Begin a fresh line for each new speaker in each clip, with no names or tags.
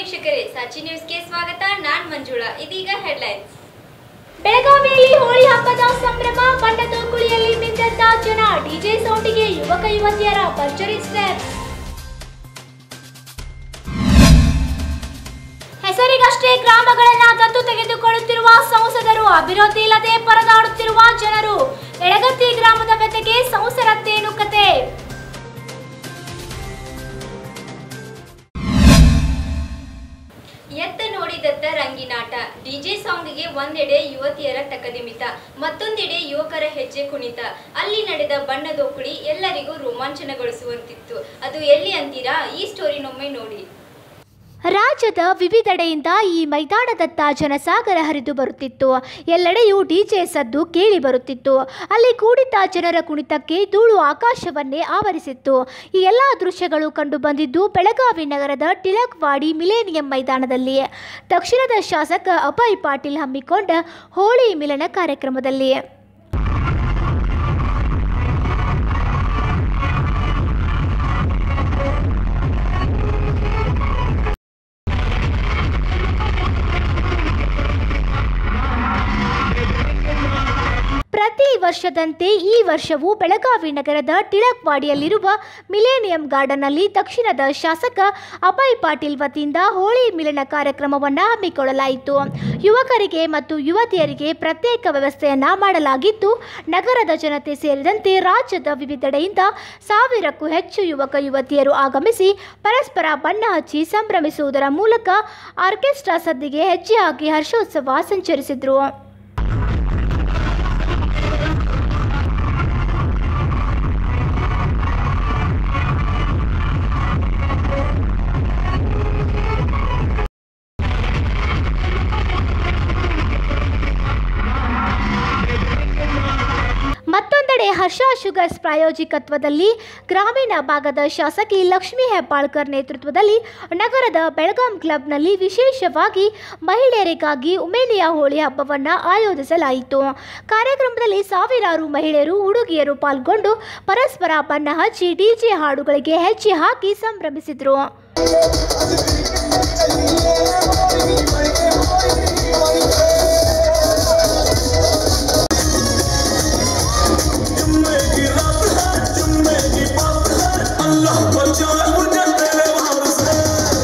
ವೀಕ್ಷಕರೇ ಸಾಚಿ ನ್ಯೂಸ್ಗೆ ಸ್ವಾಗತ ನಾನ್ ಮಂಜುಳಾ ಇದೀಗ ಹೆಡ್ಲೈನ್ಸ್
ಬೆಳಗಾವಿಯಲ್ಲಿ ಹೋಳಿ ಹಬ್ಬದ ಸಂಭ್ರಮ ಬಣ್ಣದ ಕುಳಿಯಲ್ಲಿ ಮಿಂದಂತ ಜನ ಡಿಜೆ ಸೌಂಡಿಗೆ ಯುವಕ ಯುವತಿಯರ ಭರ್ಜರಿ ಸ್ಟೆಪ್ ಹೆಸರಿಗಷ್ಟೇ ಗ್ರಾಮಗಳನ್ನ ದತ್ತು ತೆಗೆದುಕೊಳ್ಳುತ್ತಿರುವ ಸಂಸದರು ಅಭಿವೃದ್ಧಿ ಇಲ್ಲದೆ ಪರದಾಡುತ್ತಿರುವ ಜನರು ಎಡಗತ್ತಿ ಗ್ರಾಮದ ವ್ಯತೆಗೆ ಸಂಸರತ್ತೇನು ಕತೆ
ಎತ್ತ ನೋಡಿದತ್ತ ರಂಗಿನಾಟ ಡಿಜೆ ಸಾಂಗ್ಗೆ ಒಂದೆಡೆ ಯುವತಿಯರ ತಕದಿಮಿತ ಮತ್ತೊಂದೆಡೆ ಯುವಕರ ಹೆಜ್ಜೆ ಕುಣಿತ ಅಲ್ಲಿ ನಡೆದ ಬಣ್ಣದೋಕುಳಿ ಎಲ್ಲರಿಗೂ ರೋಮಾಂಚನಗೊಳಿಸುವಂತಿತ್ತು ಅದು ಎಲ್ಲಿ ಅಂತೀರಾ ಈ ಸ್ಟೋರಿನೊಮ್ಮೆ ನೋಡಿ
ರಾಜ್ಯದ ವಿವಿಧೆಡೆಯಿಂದ ಈ ಮೈದಾನದತ್ತ ಜನಸಾಗರ ಹರಿದು ಬರುತ್ತಿತ್ತು ಎಲ್ಲೆಡೆಯೂ ಡಿಜೆ ಸದ್ದು ಕೇಳಿ ಬರುತ್ತಿತ್ತು ಅಲ್ಲಿ ಕೂಡಿದ್ದ ಜನರ ಕುಣಿತಕ್ಕೆ ಧೂಳು ಆಕಾಶವನ್ನೇ ಆವರಿಸಿತ್ತು ಈ ಎಲ್ಲ ದೃಶ್ಯಗಳು ಕಂಡು ಬಂದಿದ್ದು ಬೆಳಗಾವಿ ನಗರದ ಟಿಳಕ್ವಾಡಿ ಮಿಲೇನಿಯಂ ಮೈದಾನದಲ್ಲಿ ದಕ್ಷಿಣದ ಶಾಸಕ ಅಭಯ್ ಪಾಟೀಲ್ ಹಮ್ಮಿಕೊಂಡ ಹೋಳಿ ಮಿಲನ ಕಾರ್ಯಕ್ರಮದಲ್ಲಿ ಪ್ರತಿ ವರ್ಷದಂತೆ ಈ ವರ್ಷವೂ ಬೆಳಗಾವಿ ನಗರದ ಟಿಳಕ್ವಾಡಿಯಲ್ಲಿರುವ ಮಿಲೇನಿಯಂ ಗಾರ್ಡನ್ನಲ್ಲಿ ದಕ್ಷಿಣದ ಶಾಸಕ ಅಭಯ್ ಪಾಟೀಲ್ ವತಿಯಿಂದ ಹೋಳಿ ಮಿಲನ ಕಾರ್ಯಕ್ರಮವನ್ನು ಹಮ್ಮಿಕೊಳ್ಳಲಾಯಿತು ಯುವಕರಿಗೆ ಮತ್ತು ಯುವತಿಯರಿಗೆ ಪ್ರತ್ಯೇಕ ವ್ಯವಸ್ಥೆಯನ್ನ ಮಾಡಲಾಗಿದ್ದು ನಗರದ ಜನತೆ ಸೇರಿದಂತೆ ರಾಜ್ಯದ ವಿವಿಧೆಡೆಯಿಂದ ಸಾವಿರಕ್ಕೂ ಹೆಚ್ಚು ಯುವಕ ಯುವತಿಯರು ಆಗಮಿಸಿ ಪರಸ್ಪರ ಬಣ್ಣ ಹಚ್ಚಿ ಸಂಭ್ರಮಿಸುವುದರ ಮೂಲಕ ಆರ್ಕೆಸ್ಟ್ರಾ ಸದ್ದಿಗೆ ಹೆಜ್ಜೆ ಹಾಕಿ ಹರ್ಷೋತ್ಸವ ಸಂಚರಿಸಿದರು ಮತ್ತೊಂದೆಡೆ ಹರ್ಷ ಶುಗರ್ಸ್ ಪ್ರಾಯೋಜಕತ್ವದಲ್ಲಿ ಗ್ರಾಮೀಣ ಭಾಗದ ಶಾಸಕಿ ಲಕ್ಷ್ಮೀ ಹೆಬ್ಬಾಳ್ಕರ್ ನೇತೃತ್ವದಲ್ಲಿ ನಗರದ ಬೆಳಗಾಂ ಕ್ಲಬ್ನಲ್ಲಿ ವಿಶೇಷವಾಗಿ ಮಹಿಳೆಯರಿಗಾಗಿ ಉಮೇನಿಯಾ ಹೋಳಿ ಹಬ್ಬವನ್ನು ಆಯೋಜಿಸಲಾಯಿತು ಕಾರ್ಯಕ್ರಮದಲ್ಲಿ ಸಾವಿರಾರು ಮಹಿಳೆಯರು ಹುಡುಗಿಯರು ಪಾಲ್ಗೊಂಡು ಪರಸ್ಪರ ಬಣ್ಣ ಹಚ್ಚಿ ಡಿಜೆ ಹಾಡುಗಳಿಗೆ ಹೆಜ್ಜೆ ಹಾಕಿ ಸಂಭ್ರಮಿಸಿದರು
जुम्मे की रात है जुम्मे की बात है अल्लाह बचाए मुझे तेरे वार से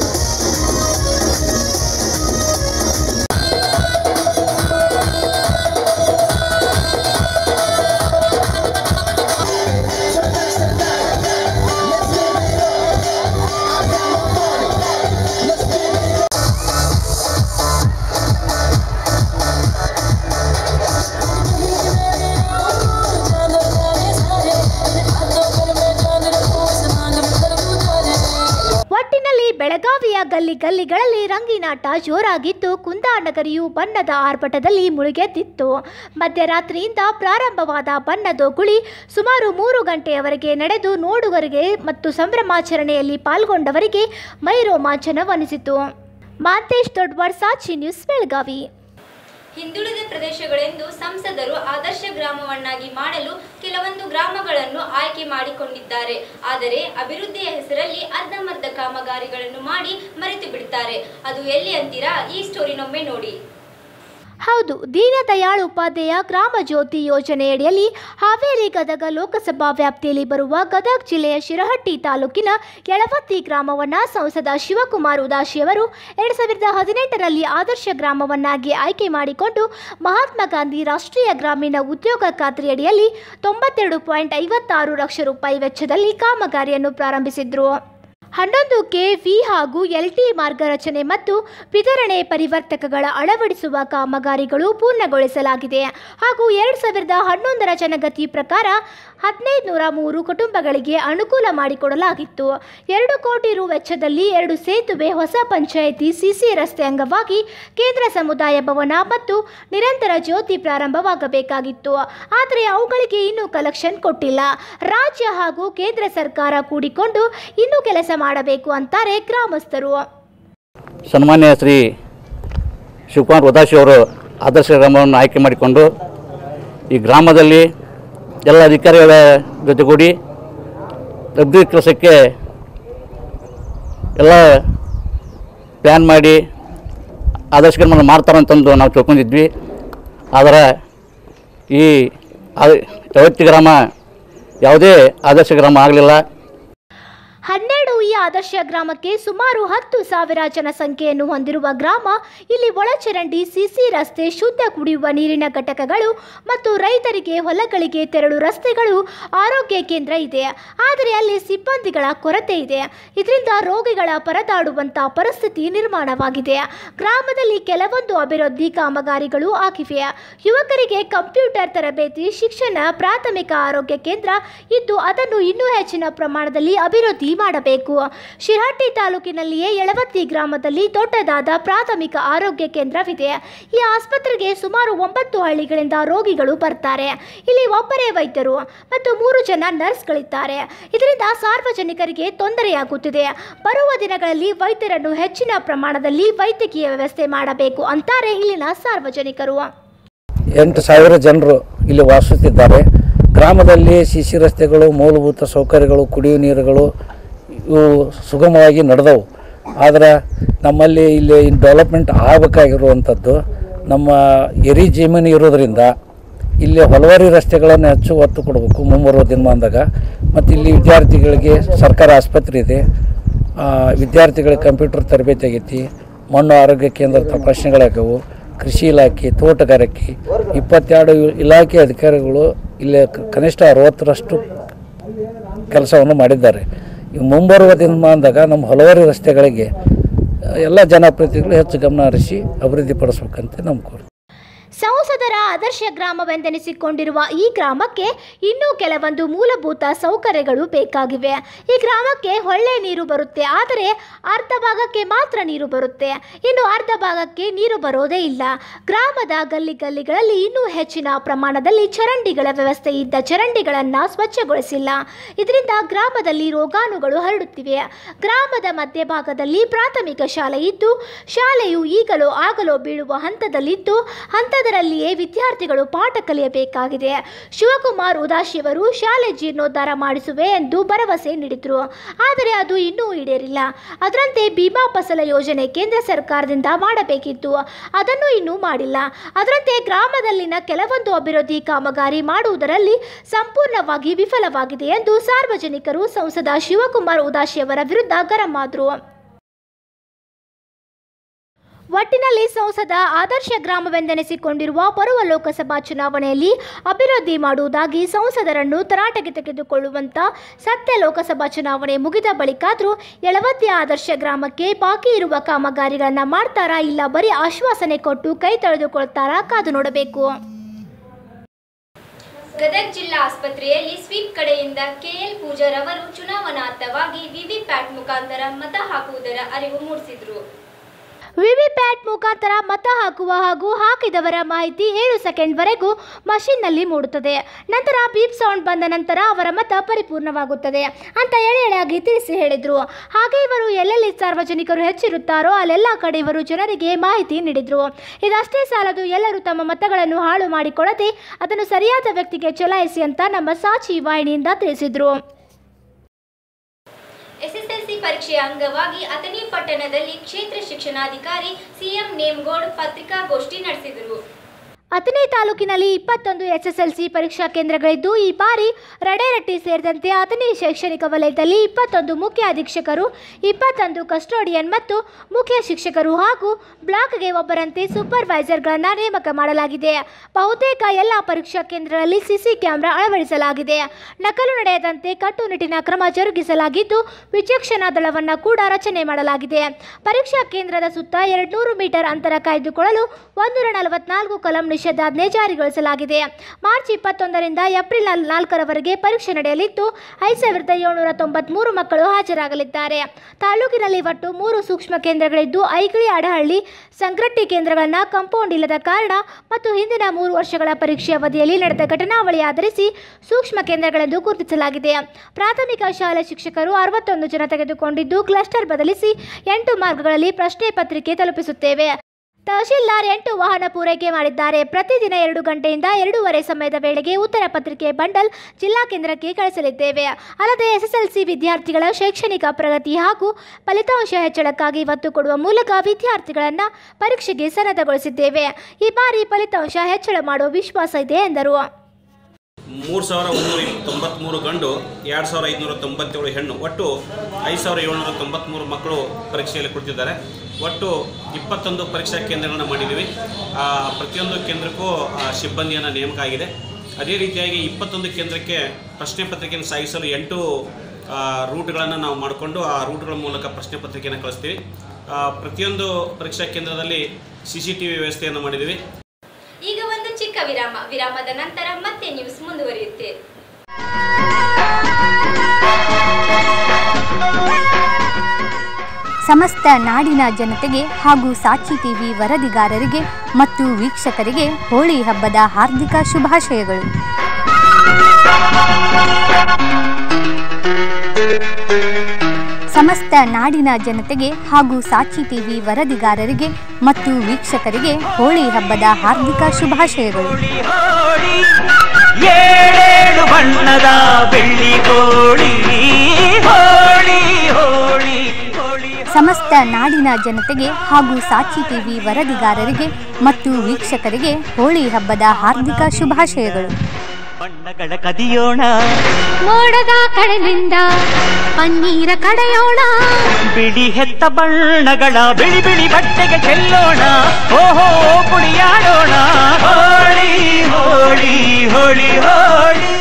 ಒಟ್ಟಿನಲ್ಲಿ ಬೆಳಗಾವಿಯ ಗಲ್ಲಿ ಗಲ್ಲಿಗಳಲ್ಲಿ ರಂಗಿನಾಟ ಜೋರಾಗಿದ್ದು ಕುಂದಾನಗರಿಯು ಬಣ್ಣದ ಆರ್ಭಟದಲ್ಲಿ ಮುಳುಗೆದ್ದಿತ್ತು ಮಧ್ಯರಾತ್ರಿಯಿಂದ ಪ್ರಾರಂಭವಾದ ಬಣ್ಣದ ಗುಳಿ ಸುಮಾರು ಮೂರು ಗಂಟೆಯವರೆಗೆ ನಡೆದು ನೋಡುಗರಿಗೆ ಮತ್ತು ಸಂಭ್ರಮಾಚರಣೆಯಲ್ಲಿ ಪಾಲ್ಗೊಂಡವರಿಗೆ ಮೈ ರೋಮಾಂಚನವನಿಸಿತು ಮಾಂತೇಶ್ ದೊಡ್ವಾಡ್ ಸಾಕ್ಷಿ ನ್ಯೂಸ್ ಬೆಳಗಾವಿ
ಹಿಂದುಳಿದ ಪ್ರದೇಶಗಳೆಂದು ಸಂಸದರು ಆದರ್ಶ ಗ್ರಾಮವನ್ನಾಗಿ ಮಾಡಲು ಕೆಲವೊಂದು ಗ್ರಾಮಗಳನ್ನು ಆಯ್ಕೆ ಮಾಡಿಕೊಂಡಿದ್ದಾರೆ ಆದರೆ ಅಭಿವೃದ್ಧಿಯ ಹೆಸರಲ್ಲಿ ಅರ್ಧಮರ್ಧ ಕಾಮಗಾರಿಗಳನ್ನು ಮಾಡಿ ಮರೆತು ಬಿಡ್ತಾರೆ ಅದು ಎಲ್ಲಿ ಅಂತೀರಾ ಈ ಸ್ಟೋರಿನೊಮ್ಮೆ ನೋಡಿ
ಹೌದು ದೀನದಯಾಳ್ ಉಪಾಧ್ಯಾಯ ಗ್ರಾಮ ಜ್ಯೋತಿ ಯೋಜನೆಯಡಿಯಲ್ಲಿ ಹಾವೇರಿ ಗದಗ ಲೋಕಸಭಾ ವ್ಯಾಪ್ತಿಯಲ್ಲಿ ಬರುವ ಗದಗ ಜಿಲ್ಲೆಯ ಶಿರಹಟ್ಟಿ ತಾಲೂಕಿನ ಯಳವತ್ತಿ ಗ್ರಾಮವನ್ನು ಸಂಸದ ಶಿವಕುಮಾರ್ ಉದಾಸಿಯವರು ಎರಡು ಸಾವಿರದ ಹದಿನೆಂಟರಲ್ಲಿ ಆದರ್ಶ ಗ್ರಾಮವನ್ನಾಗಿ ಆಯ್ಕೆ ಮಾಡಿಕೊಂಡು ಮಹಾತ್ಮ ಗಾಂಧಿ ರಾಷ್ಟ್ರೀಯ ಗ್ರಾಮೀಣ ಉದ್ಯೋಗ ಖಾತ್ರಿಯಡಿಯಲ್ಲಿ ತೊಂಬತ್ತೆರಡು ಪಾಯಿಂಟ್ ಐವತ್ತಾರು ಲಕ್ಷ ರೂಪಾಯಿ ವೆಚ್ಚದಲ್ಲಿ ಕಾಮಗಾರಿಯನ್ನು ಪ್ರಾರಂಭಿಸಿದ್ರು ಹನ್ನೊಂದು ಕೆ ವಿ ಹಾಗೂ ಎಲ್ ಟಿ ಮಾರ್ಗ ರಚನೆ ಮತ್ತು ವಿತರಣೆ ಪರಿವರ್ತಕಗಳ ಅಳವಡಿಸುವ ಕಾಮಗಾರಿಗಳು ಪೂರ್ಣಗೊಳಿಸಲಾಗಿದೆ ಹಾಗೂ ಎರಡು ಸಾವಿರದ ಹನ್ನೊಂದರ ಜನಗತಿ ಪ್ರಕಾರ ಹದಿನೈದು ನೂರ ಮೂರು ಕುಟುಂಬಗಳಿಗೆ ಅನುಕೂಲ ಮಾಡಿಕೊಡಲಾಗಿತ್ತು ಎರಡು ಕೋಟಿ ರು ವೆಚ್ಚದಲ್ಲಿ ಎರಡು ಸೇತುವೆ ಹೊಸ ಪಂಚಾಯಿತಿ ಸಿಸಿ ರಸ್ತೆ ಅಂಗವಾಗಿ ಕೇಂದ್ರ ಸಮುದಾಯ ಭವನ ಮತ್ತು ನಿರಂತರ ಜ್ಯೋತಿ ಪ್ರಾರಂಭವಾಗಬೇಕಾಗಿತ್ತು ಆದರೆ ಅವುಗಳಿಗೆ ಇನ್ನೂ ಕಲೆಕ್ಷನ್ ಕೊಟ್ಟಿಲ್ಲ ರಾಜ್ಯ ಹಾಗೂ ಕೇಂದ್ರ ಸರ್ಕಾರ ಕೂಡಿಕೊಂಡು ಇನ್ನೂ ಕೆಲಸ ಮಾಡಬೇಕು ಅಂತಾರೆ ಗ್ರಾಮಸ್ಥರು
ಸನ್ಮಾನ್ಯ ಶ್ರೀ ಶಿವಕುಮಾರ್ ಉದಾಸಿ ಅವರು ಆದರ್ಶ ಗ್ರಾಮವನ್ನು ಆಯ್ಕೆ ಮಾಡಿಕೊಂಡು ಈ ಗ್ರಾಮದಲ್ಲಿ ಎಲ್ಲ ಅಧಿಕಾರಿಗಳ ಜೊತೆಗೂಡಿ ಅಭಿವೃದ್ಧಿ ಕೆಲಸಕ್ಕೆ ಎಲ್ಲ ಪ್ಲ್ಯಾನ್ ಮಾಡಿ ಆದರ್ಶ ಗ್ರಾಮ ಮಾಡ್ತಾರಂತಂದು ನಾವು ತಿಳ್ಕೊಂಡಿದ್ವಿ ಆದರೆ ಈ ಆ- ಯವತ್ತಿ ಗ್ರಾಮ ಯಾವುದೇ ಆದರ್ಶ ಗ್ರಾಮ ಆಗಲಿಲ್ಲ
ಹನ್ನೆರಡು ಈ ಆದರ್ಶ ಗ್ರಾಮಕ್ಕೆ ಸುಮಾರು ಹತ್ತು ಸಾವಿರ ಜನಸಂಖ್ಯೆಯನ್ನು ಹೊಂದಿರುವ ಗ್ರಾಮ ಇಲ್ಲಿ ಒಳಚರಂಡಿ ಸಿಸಿ ರಸ್ತೆ ಶುದ್ಧ ಕುಡಿಯುವ ನೀರಿನ ಘಟಕಗಳು ಮತ್ತು ರೈತರಿಗೆ ಹೊಲಗಳಿಗೆ ತೆರಳು ರಸ್ತೆಗಳು ಆರೋಗ್ಯ ಕೇಂದ್ರ ಇದೆ ಆದರೆ ಅಲ್ಲಿ ಸಿಬ್ಬಂದಿಗಳ ಕೊರತೆ ಇದೆ ಇದರಿಂದ ರೋಗಿಗಳ ಪರದಾಡುವಂತ ಪರಿಸ್ಥಿತಿ ನಿರ್ಮಾಣವಾಗಿದೆ ಗ್ರಾಮದಲ್ಲಿ ಕೆಲವೊಂದು ಅಭಿವೃದ್ಧಿ ಕಾಮಗಾರಿಗಳು ಆಗಿವೆ ಯುವಕರಿಗೆ ಕಂಪ್ಯೂಟರ್ ತರಬೇತಿ ಶಿಕ್ಷಣ ಪ್ರಾಥಮಿಕ ಆರೋಗ್ಯ ಕೇಂದ್ರ ಇದ್ದು ಅದನ್ನು ಇನ್ನೂ ಹೆಚ್ಚಿನ ಪ್ರಮಾಣದಲ್ಲಿ ಅಭಿವೃದ್ಧಿ ಮಾಡಬೇಕು ಶಿರಹಟ್ಟಿ ತಾಲೂಕಿನಲ್ಲಿಯೇ ಯಳವತ್ತಿ ಗ್ರಾಮದಲ್ಲಿ ದೊಡ್ಡದಾದ ಪ್ರಾಥಮಿಕ ಆರೋಗ್ಯ ಕೇಂದ್ರವಿದೆ ಈ ಆಸ್ಪತ್ರೆಗೆ ಸುಮಾರು ಒಂಬತ್ತು ಹಳ್ಳಿಗಳಿಂದ ರೋಗಿಗಳು ಬರ್ತಾರೆ ಇಲ್ಲಿ ಒಬ್ಬರೇ ವೈದ್ಯರು ಮತ್ತು ಮೂರು ಜನ ನರ್ಸ್ಗಳಿದ್ದಾರೆ ಇದರಿಂದ ಸಾರ್ವಜನಿಕರಿಗೆ ತೊಂದರೆಯಾಗುತ್ತಿದೆ ಬರುವ ದಿನಗಳಲ್ಲಿ ವೈದ್ಯರನ್ನು ಹೆಚ್ಚಿನ ಪ್ರಮಾಣದಲ್ಲಿ ವೈದ್ಯಕೀಯ ವ್ಯವಸ್ಥೆ ಮಾಡಬೇಕು ಅಂತಾರೆ ಇಲ್ಲಿನ ಸಾರ್ವಜನಿಕರು
ಎಂಟು ಸಾವಿರ ಜನರು ಇಲ್ಲಿ ವಾಸಿಸುತ್ತಿದ್ದಾರೆ ಗ್ರಾಮದಲ್ಲಿ ಸಿ ಸಿ ರಸ್ತೆಗಳು ಮೂಲಭೂತ ಸೌಕರ್ಯಗಳು ಕುಡಿಯುವ ನೀರುಗಳು ಇವು ಸುಗಮವಾಗಿ ನಡೆದವು ಆದರೆ ನಮ್ಮಲ್ಲಿ ಇಲ್ಲಿ ಡೆವಲಪ್ಮೆಂಟ್ ಆಗಬೇಕಾಗಿರುವಂಥದ್ದು ನಮ್ಮ ಎರಿ ಜಮೀನು ಇರೋದ್ರಿಂದ ಇಲ್ಲಿ ಹಲವಾರು ರಸ್ತೆಗಳನ್ನು ಹೆಚ್ಚು ಒತ್ತು ಕೊಡಬೇಕು ಮುಂಬರುವ ದಿನಮಾನದಾಗ ಮತ್ತು ಇಲ್ಲಿ ವಿದ್ಯಾರ್ಥಿಗಳಿಗೆ ಸರ್ಕಾರ ಆಸ್ಪತ್ರೆ ಇದೆ ಆ, ವಿದ್ಯಾರ್ಥಿಗಳಿಗೆ ಕಂಪ್ಯೂಟರ್ ತರಬೇತಿ ಆಗೈತಿ ಮಣ್ಣು ಆರೋಗ್ಯ ಕೇಂದ್ರ ತಪಾಸಣೆಗಳಾಗವು ಕೃಷಿ ಇಲಾಖೆ ತೋಟಗಾರಿಕೆ ಇಪ್ಪತ್ತೆರಡು ಇಲಾಖೆ ಅಧಿಕಾರಿಗಳು ಇಲ್ಲಿ ಕ- ಕನಿಷ್ಠ ಅರವತ್ತರಷ್ಟು ಕೆಲಸವನ್ನು ಮಾಡಿದ್ದಾರೆ ಈ ಮುಂಬರುವ ದಿನಮಾನದಾಗ ನಮ್ಮ ಹಲವಾರು ರಸ್ತೆಗಳಿಗೆ ಎಲ್ಲ ಜನಪ್ರತಿನಿಧಿಗಳು ಹೆಚ್ಚು ಗಮನ ಹರಿಸಿ ಅಭಿವೃದ್ಧಿಪಡಿಸ್ಬೇಕಂತ ನಮ್ಮ ಕೋರಿಕೆ
ಸಂಸದರ ಆದರ್ಶ ಗ್ರಾಮವೆಂದೆನಿಸಿಕೊಂಡಿರುವ ಈ ಗ್ರಾಮಕ್ಕೆ ಇನ್ನೂ ಕೆಲವೊಂದು ಮೂಲಭೂತ ಸೌಕರ್ಯಗಳು ಬೇಕಾಗಿವೆ ಈ ಗ್ರಾಮಕ್ಕೆ ಒಳ್ಳೆ ನೀರು ಬರುತ್ತೆ ಆದರೆ ಅರ್ಧ ಭಾಗಕ್ಕೆ ಮಾತ್ರ ನೀರು ಬರುತ್ತೆ ಇನ್ನು ಅರ್ಧ ಭಾಗಕ್ಕೆ ನೀರು ಬರೋದೇ ಇಲ್ಲ ಗ್ರಾಮದ ಗಲ್ಲಿ ಗಲ್ಲಿಗಳಲ್ಲಿ ಇನ್ನೂ ಹೆಚ್ಚಿನ ಪ್ರಮಾಣದಲ್ಲಿ ಚರಂಡಿಗಳ ವ್ಯವಸ್ಥೆ ಇದ್ದ ಚರಂಡಿಗಳನ್ನು ಸ್ವಚ್ಛಗೊಳಿಸಿಲ್ಲ ಇದರಿಂದ ಗ್ರಾಮದಲ್ಲಿ ರೋಗಾಣುಗಳು ಹರಡುತ್ತಿವೆ ಗ್ರಾಮದ ಮಧ್ಯಭಾಗದಲ್ಲಿ ಪ್ರಾಥಮಿಕ ಶಾಲೆ ಇದ್ದು ಶಾಲೆಯು ಈಗಲೋ ಆಗಲೋ ಬೀಳುವ ಹಂತದಲ್ಲಿದ್ದು ಹಂತದರಲ್ಲಿಯೇ ವಿದ್ಯಾರ್ಥಿಗಳು ಪಾಠ ಕಲಿಯಬೇಕಾಗಿದೆ ಶಿವಕುಮಾರ್ ಉದಾಶಿಯವರು ಶಾಲೆ ಜೀರ್ಣೋದ್ಧಾರ ಮಾಡಿಸುವೆ ಎಂದು ಭರವಸೆ ನೀಡಿದರು ಆದರೆ ಅದು ಇನ್ನೂ ಈಡೇರಿಲ್ಲ ಅದರಂತೆ ಭೀಮಾ ಫಸಲ ಯೋಜನೆ ಕೇಂದ್ರ ಸರ್ಕಾರದಿಂದ ಮಾಡಬೇಕಿತ್ತು ಅದನ್ನು ಇನ್ನೂ ಮಾಡಿಲ್ಲ ಅದರಂತೆ ಗ್ರಾಮದಲ್ಲಿನ ಕೆಲವೊಂದು ಅಭಿವೃದ್ಧಿ ಕಾಮಗಾರಿ ಮಾಡುವುದರಲ್ಲಿ ಸಂಪೂರ್ಣವಾಗಿ ವಿಫಲವಾಗಿದೆ ಎಂದು ಸಾರ್ವಜನಿಕರು ಸಂಸದ ಶಿವಕುಮಾರ್ ಉದಾಶಿಯವರ ವಿರುದ್ಧ ಗರಂ ಆದರು ಒಟ್ಟಿನಲ್ಲಿ ಸಂಸದ ಆದರ್ಶ ಗ್ರಾಮವೆಂದೆನಿಸಿಕೊಂಡಿರುವ ಬರುವ ಲೋಕಸಭಾ ಚುನಾವಣೆಯಲ್ಲಿ ಅಭಿವೃದ್ಧಿ ಮಾಡುವುದಾಗಿ ಸಂಸದರನ್ನು ತರಾಟೆಗೆ ತೆಗೆದುಕೊಳ್ಳುವಂತ ಸತ್ಯ ಲೋಕಸಭಾ ಚುನಾವಣೆ ಮುಗಿದ ಬಳಿಕಾದರೂ ಯಳವತ್ತಿ ಆದರ್ಶ ಗ್ರಾಮಕ್ಕೆ ಬಾಕಿ ಇರುವ ಕಾಮಗಾರಿಗಳನ್ನು ಮಾಡ್ತಾರಾ ಇಲ್ಲ ಬರೀ ಆಶ್ವಾಸನೆ ಕೊಟ್ಟು ಕೈ ತೊಳೆದುಕೊಳ್ತಾರಾ ಕಾದು ನೋಡಬೇಕು
ಗದಗ ಜಿಲ್ಲಾ ಆಸ್ಪತ್ರೆಯಲ್ಲಿ ಸ್ವೀಪ್ ಕಡೆಯಿಂದ ಕೆಎಲ್ ಪೂಜಾರ್ ಅವರು ಚುನಾವಣಾರ್ಥವಾಗಿ ವಿವಿಪ್ಯಾಟ್ ಮುಖಾಂತರ ಮತ ಹಾಕುವುದರ ಅರಿವು ಮೂಡಿಸಿದರು
ವಿವಿಪ್ಯಾಟ್ ಮುಖಾಂತರ ಮತ ಹಾಕುವ ಹಾಗೂ ಹಾಕಿದವರ ಮಾಹಿತಿ ಏಳು ಸೆಕೆಂಡ್ವರೆಗೂ ಮಷಿನ್ನಲ್ಲಿ ಮೂಡುತ್ತದೆ ನಂತರ ಬೀಪ್ ಸೌಂಡ್ ಬಂದ ನಂತರ ಅವರ ಮತ ಪರಿಪೂರ್ಣವಾಗುತ್ತದೆ ಅಂತ ಎಳೆ ಎಳೆಯಾಗಿ ತಿಳಿಸಿ ಹೇಳಿದರು ಹಾಗೆ ಇವರು ಎಲ್ಲೆಲ್ಲಿ ಸಾರ್ವಜನಿಕರು ಹೆಚ್ಚಿರುತ್ತಾರೋ ಅಲ್ಲೆಲ್ಲ ಕಡೆ ಇವರು ಜನರಿಗೆ ಮಾಹಿತಿ ನೀಡಿದರು ಇದಷ್ಟೇ ಸಾಲದು ಎಲ್ಲರೂ ತಮ್ಮ ಮತಗಳನ್ನು ಹಾಳು ಮಾಡಿಕೊಳ್ಳದೆ ಅದನ್ನು ಸರಿಯಾದ ವ್ಯಕ್ತಿಗೆ ಚಲಾಯಿಸಿ ಅಂತ ನಮ್ಮ ಸಾಚಿ ವಾಹಿನಿಯಿಂದ ತಿಳಿಸಿದರು
ಎಸ್ಎಸ್ಎಲ್ಸಿ ಪರೀಕ್ಷೆಯ ಅಂಗವಾಗಿ ಅಥಣಿ ಪಟ್ಟಣದಲ್ಲಿ ಕ್ಷೇತ್ರ ಶಿಕ್ಷಣಾಧಿಕಾರಿ ಸಿಎಂ ನೇಮಗೌಡ್ ಪತ್ರಿಕಾಗೋಷ್ಠಿ ನಡೆಸಿದರು
ಅಥಣಿ ತಾಲೂಕಿನಲ್ಲಿ ಇಪ್ಪತ್ತೊಂದು ಎಸ್ಎಸ್ಎಲ್ಸಿ ಪರೀಕ್ಷಾ ಕೇಂದ್ರಗಳಿದ್ದು ಈ ಬಾರಿ ರಡೇರಟ್ಟಿ ಸೇರಿದಂತೆ ಅಥಣಿ ಶೈಕ್ಷಣಿಕ ವಲಯದಲ್ಲಿ ಇಪ್ಪತ್ತೊಂದು ಮುಖ್ಯ ಅಧೀಕ್ಷಕರು ಇಪ್ಪತ್ತೊಂದು ಕಸ್ಟೋಡಿಯನ್ ಮತ್ತು ಮುಖ್ಯ ಶಿಕ್ಷಕರು ಹಾಗೂ ಬ್ಲಾಕ್ಗೆ ಒಬ್ಬರಂತೆ ಸೂಪರ್ವೈಸರ್ಗಳನ್ನು ನೇಮಕ ಮಾಡಲಾಗಿದೆ ಬಹುತೇಕ ಎಲ್ಲ ಪರೀಕ್ಷಾ ಕೇಂದ್ರಗಳಲ್ಲಿ ಸಿಸಿ ಕ್ಯಾಮೆರಾ ಅಳವಡಿಸಲಾಗಿದೆ ನಕಲು ನಡೆಯದಂತೆ ಕಟ್ಟುನಿಟ್ಟಿನ ಕ್ರಮ ಜರುಗಿಸಲಾಗಿದ್ದು ವಿಚಕ್ಷಣಾ ದಳವನ್ನು ಕೂಡ ರಚನೆ ಮಾಡಲಾಗಿದೆ ಪರೀಕ್ಷಾ ಕೇಂದ್ರದ ಸುತ್ತ ಎರಡ್ನೂರು ಮೀಟರ್ ಅಂತರ ಕಾಯ್ದುಕೊಳ್ಳಲು ಒಂದೂರ ನಲವತ್ನಾಲ್ಕು ಕಲಂ ನಿಷೇಧಾಜ್ಞೆ ಜಾರಿಗೊಳಿಸಲಾಗಿದೆ ಮಾರ್ಚ್ ಇಪ್ಪತ್ತೊಂದರಿಂದ ಏಪ್ರಿಲ್ ನಾಲ್- ನಾಲ್ಕರವರೆಗೆ ಪರೀಕ್ಷೆ ನಡೆಯಲಿದ್ದು ಐದು ಸಾವಿರದ ಏಳ್ನೂರ ತೊಂಬತ್ಮೂರು ಮಕ್ಕಳು ಹಾಜರಾಗಲಿದ್ದಾರೆ ತಾಲೂಕಿನಲ್ಲಿ ಒಟ್ಟು ಮೂರು ಸೂಕ್ಷ್ಮ ಕೇಂದ್ರಗಳಿದ್ದು ಐಗಿಳಿ ಅಡಹಳ್ಳಿ ಸಂಗ್ರಟ್ಟಿ ಕೇಂದ್ರಗಳನ್ನು ಕಾಂಪೌಂಡ್ ಇಲ್ಲದ ಕಾರಣ ಮತ್ತು ಹಿಂದಿನ ಮೂರು ವರ್ಷಗಳ ಪರೀಕ್ಷೆ ಅವಧಿಯಲ್ಲಿ ನಡೆದ ಘಟನಾವಳಿ ಆಧರಿಸಿ ಸೂಕ್ಷ್ಮ ಕೇಂದ್ರಗಳೆಂದು ಗುರುತಿಸಲಾಗಿದೆ ಪ್ರಾಥಮಿಕ ಶಾಲೆ ಶಿಕ್ಷಕರು ಅರವತ್ತೊಂದು ಜನ ತೆಗೆದುಕೊಂಡಿದ್ದು ಕ್ಲಸ್ಟರ್ ಬದಲಿಸಿ ಎಂಟು ಮಾರ್ಗಗಳಲ್ಲಿ ಪ್ರಶ್ನೆ ಪತ್ರಿಕೆ ತಲುಪಿಸುತ್ತೇವೆ ತಹಶೀಲ್ದಾರ್ ಎಂಟು ವಾಹನ ಪೂರೈಕೆ ಮಾಡಿದ್ದಾರೆ ಪ್ರತಿದಿನ ಎರಡು ಗಂಟೆಯಿಂದ ಎರಡೂವರೆ ಸಮಯದ ವೇಳೆಗೆ ಉತ್ತರ ಪತ್ರಿಕೆ ಬಂಡಲ್ ಜಿಲ್ಲಾ ಕೇಂದ್ರಕ್ಕೆ ಕಳಿಸಲಿದ್ದೇವೆ ಅಲ್ಲದೆ ಎಸ್ಎಸ್ಎಲ್ಸಿ ವಿದ್ಯಾರ್ಥಿಗಳ ಶೈಕ್ಷಣಿಕ ಪ್ರಗತಿ ಹಾಗೂ ಫಲಿತಾಂಶ ಹೆಚ್ಚಳಕ್ಕಾಗಿ ಒತ್ತು ಕೊಡುವ ಮೂಲಕ ವಿದ್ಯಾರ್ಥಿಗಳನ್ನು ಪರೀಕ್ಷೆಗೆ ಸನ್ನದ್ಧಗೊಳಿಸಿದ್ದೇವೆ ಈ ಬಾರಿ ಫಲಿತಾಂಶ ಹೆಚ್ಚಳ ಮಾಡುವ ವಿಶ್ವಾಸ ಇದೆ ಎಂದರು
ಮೂರು ಸಾವಿರ ಮುನ್ನೂರ ತೊಂಬತ್ತ್ಮೂರು ಗಂಡು ಎರಡು ಸಾವಿರ ಐದುನೂರ ತೊಂಬತ್ತೇಳು ಹೆಣ್ಣು ಒಟ್ಟು ಐದು ಸಾವಿರ ಏಳ್ನೂರ ತೊಂಬತ್ತ್ಮೂರು ಮಕ್ಕಳು ಪರೀಕ್ಷೆಯಲ್ಲಿ ಕುಳಿತಿದ್ದಾರೆ ಒಟ್ಟು ಇಪ್ಪತ್ತೊಂದು ಪರೀಕ್ಷಾ ಕೇಂದ್ರಗಳನ್ನು ಮಾಡಿದ್ದೀವಿ ಆ, ಪ್ರತಿಯೊಂದು ಕೇಂದ್ರಕ್ಕೂ ಆ, ಸಿಬ್ಬಂದಿಯನ್ನು ನೇಮಕ ಆಗಿದೆ ಅದೇ ರೀತಿಯಾಗಿ ಇಪ್ಪತ್ತೊಂದು ಕೇಂದ್ರಕ್ಕೆ ಪ್ರಶ್ನೆ ಪತ್ರಿಕೆಯನ್ನು ಸಾಗಿಸಲು ಎಂಟು ರೂಟ್ಗಳನ್ನು ನಾವು ಮಾಡಿಕೊಂಡು ಆ ರೂಟ್ಗಳ ಮೂಲಕ ಪ್ರಶ್ನೆ ಪತ್ರಿಕೆಯನ್ನು ಕಳಿಸ್ತೀವಿ ಆ, ಪ್ರತಿಯೊಂದು ಪರೀಕ್ಷಾ ಕೇಂದ್ರದಲ್ಲಿ ಸಿ ಸಿ ಟಿ ವಿ ವ್ಯವಸ್ಥೆಯನ್ನು ಮಾಡಿದ್ದೀವಿ
ಈಗ ಒಂದು ಚಿಕ್ಕ ವಿರಾಮ ವಿರಾಮದ ನಂತರ ಮತ್ತೆ ನ್ಯೂಸ್ ಮುಂದುವರಿಯುತ್ತೆ
ಸಮಸ್ತ ನಾಡಿನ ಜನತೆಗೆ ಹಾಗೂ ಸಾಕ್ಷಿ ಟಿವಿ ವರದಿಗಾರರಿಗೆ ಮತ್ತು ವೀಕ್ಷಕರಿಗೆ ಹೋಳಿ ಹಬ್ಬದ ಹಾರ್ದಿಕ ಶುಭಾಶಯಗಳು ಸಮಸ್ತ ನಾಡಿನ ಜನತೆಗೆ ಹಾಗೂ ಸಾಕ್ಷಿ ಟಿವಿ ವರದಿಗಾರರಿಗೆ ಮತ್ತು ವೀಕ್ಷಕರಿಗೆ ಹೋಳಿ ಹಬ್ಬದ ಹಾರ್ದಿಕ ಶುಭಾಶಯಗಳು
ಹೋಳಿ ಏಳೇಳು ಬಣ್ಣದ ಬೆಳ್ಳಿ ಕೋಳಿ ಹೋಳಿ ಹೋಳಿ ಹೋಳಿ
ಸಮಸ್ತ ನಾಡಿನ ಜನತೆಗೆ ಹಾಗೂ ಸಾಕ್ಷಿ ಟಿವಿ ವರದಿಗಾರರಿಗೆ ಮತ್ತು ವೀಕ್ಷಕರಿಗೆ ಹೋಳಿ ಹಬ್ಬದ ಹಾರ್ದಿಕ ಶುಭಾಶಯಗಳು
ಬಣ್ಣಗಳ ಕದಿಯೋಣ
ಮೋಡದ ಕಡಲಿಂದ ಪನ್ನೀರ ಕಡೆಯೋಣ
ಬಿಳಿ ಹೆತ್ತ ಬಣ್ಣಗಳ ಬಿಳಿ ಬಿಳಿ ಬಟ್ಟೆಗೆ ಚೆಲ್ಲೋಣ ಓಹೋ ಕುಣಿಯಾಡೋಣ ಹೋಳಿ ಹೋಳಿ ಹೋಳಿ ಹೋಳಿ